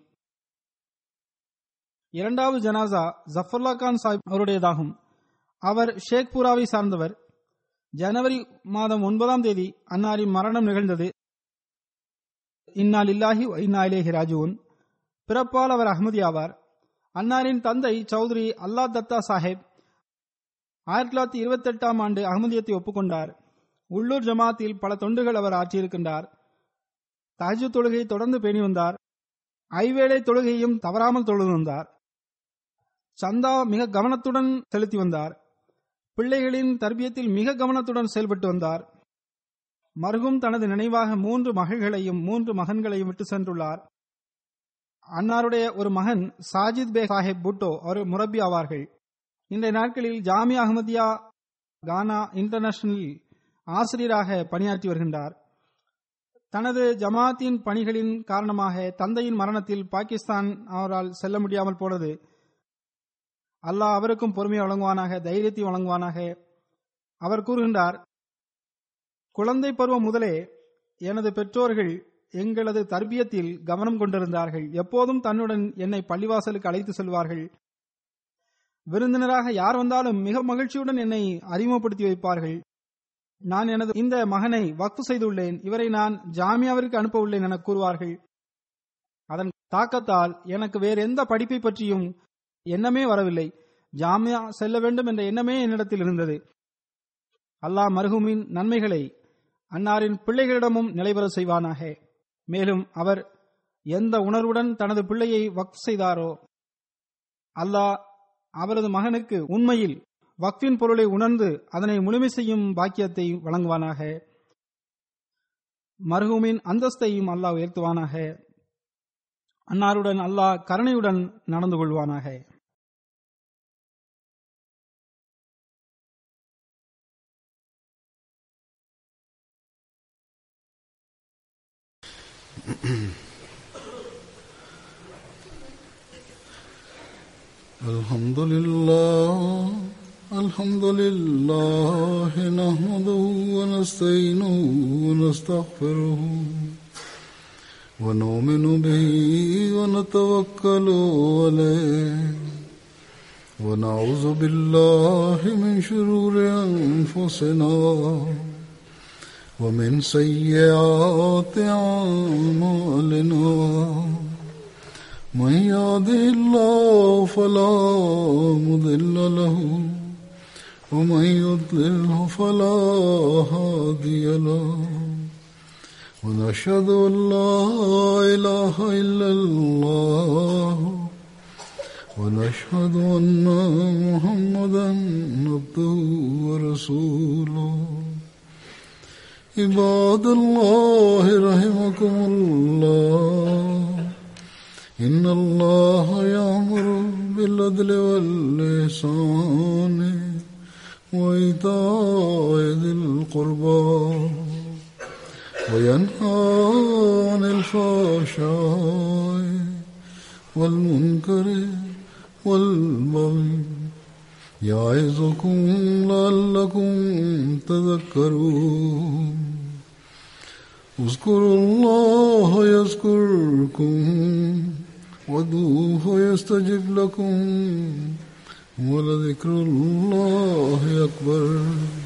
இரண்டாவது ஜனாசா ஜஃபர்லா கான் சாஹிப் அவருடையதாகும் அவர் ஷேக்பூராவை சார்ந்தவர் ஜனவரி மாதம் ஒன்பதாம் தேதி அன்னாரின் மரணம் நிகழ்ந்தது இன்னால் இல்லாஹி இன்னா இலேஹி ராஜுவன் பிறப்பால் அவர் அஹமதி ஆவார் அன்னாரின் தந்தை சௌத்ரி அல்லா தத்தா சாஹேப் ஆயிரத்தி தொள்ளாயிரத்தி இருபத்தி எட்டாம் ஆண்டு அகமதியத்தை ஒப்புக்கொண்டார் உள்ளூர் ஜமாத்தில் பல தொண்டுகள் அவர் ஆற்றியிருக்கின்றார் தாஜு தொழுகையை தொடர்ந்து பேணி வந்தார் ஐவேளை தொழுகையும் தவறாமல் தொழுது வந்தார் சந்தா மிக கவனத்துடன் செலுத்தி வந்தார் பிள்ளைகளின் தர்பியத்தில் மிக கவனத்துடன் செயல்பட்டு வந்தார் மருகும் தனது நினைவாக மூன்று மகள்களையும் மூன்று மகன்களையும் விட்டு சென்றுள்ளார் அன்னாருடைய ஒரு மகன் சாஜித் பே சாஹிப் புட்டோ அவர் முரப்பி ஆவார்கள் இன்றைய நாட்களில் ஜாமியா அகமதியா கானா இன்டர்நேஷனல் ஆசிரியராக பணியாற்றி வருகின்றார் தனது ஜமாத்தின் பணிகளின் காரணமாக தந்தையின் மரணத்தில் பாகிஸ்தான் அவரால் செல்ல முடியாமல் போனது அல்லாஹ் அவருக்கும் பொறுமை வழங்குவானாக தைரியத்தை வழங்குவானாக அவர் கூறுகின்றார் குழந்தை பருவம் முதலே எனது பெற்றோர்கள் எங்களது தர்பியத்தில் கவனம் கொண்டிருந்தார்கள் எப்போதும் தன்னுடன் என்னை பள்ளிவாசலுக்கு அழைத்து செல்வார்கள் விருந்தினராக யார் வந்தாலும் மிக மகிழ்ச்சியுடன் என்னை அறிமுகப்படுத்தி வைப்பார்கள் நான் எனது இந்த மகனை வக்ஃபு செய்துள்ளேன் இவரை நான் ஜாமியாவிற்கு அனுப்ப உள்ளேன் என கூறுவார்கள் அதன் தாக்கத்தால் எனக்கு வேறு எந்த படிப்பை பற்றியும் எண்ணமே வரவில்லை ஜாமியா செல்ல வேண்டும் என்ற எண்ணமே என்னிடத்தில் இருந்தது அல்லாஹ் மருகுமின் நன்மைகளை அன்னாரின் பிள்ளைகளிடமும் நிலைபெற செய்வானாக மேலும் அவர் எந்த உணர்வுடன் தனது பிள்ளையை வக்ஃப் செய்தாரோ அல்லாஹ் அவரது மகனுக்கு உண்மையில் வக்ஃபின் பொருளை உணர்ந்து அதனை முழுமை செய்யும் பாக்கியத்தை வழங்குவானாக மருகுமின் அந்தஸ்தையும் அல்லாஹ் உயர்த்துவானாக அன்னாருடன் அல்லாஹ் கருணையுடன் நடந்து கொள்வானாக الحمد لله الحمد لله نحمده ونستعينه ونستغفره ونؤمن به ونتوكل عليه ونعوذ بالله من شرور أنفسنا ومن سيئات أعمالنا من يهده الله فلا مضل له ومن يضلله فلا هادي له ونشهد ان لا اله الا الله ونشهد ان محمدا عبده ورسوله عباد الله رحمكم الله إن الله يأمر بالعدل واللسان وإيتاء ذي القربى وينهى عن الفحشاء والمنكر والبغي يعظكم لعلكم تذكرون اذكروا الله يذكركم وادعوه يستجب لكم ولذكر الله أكبر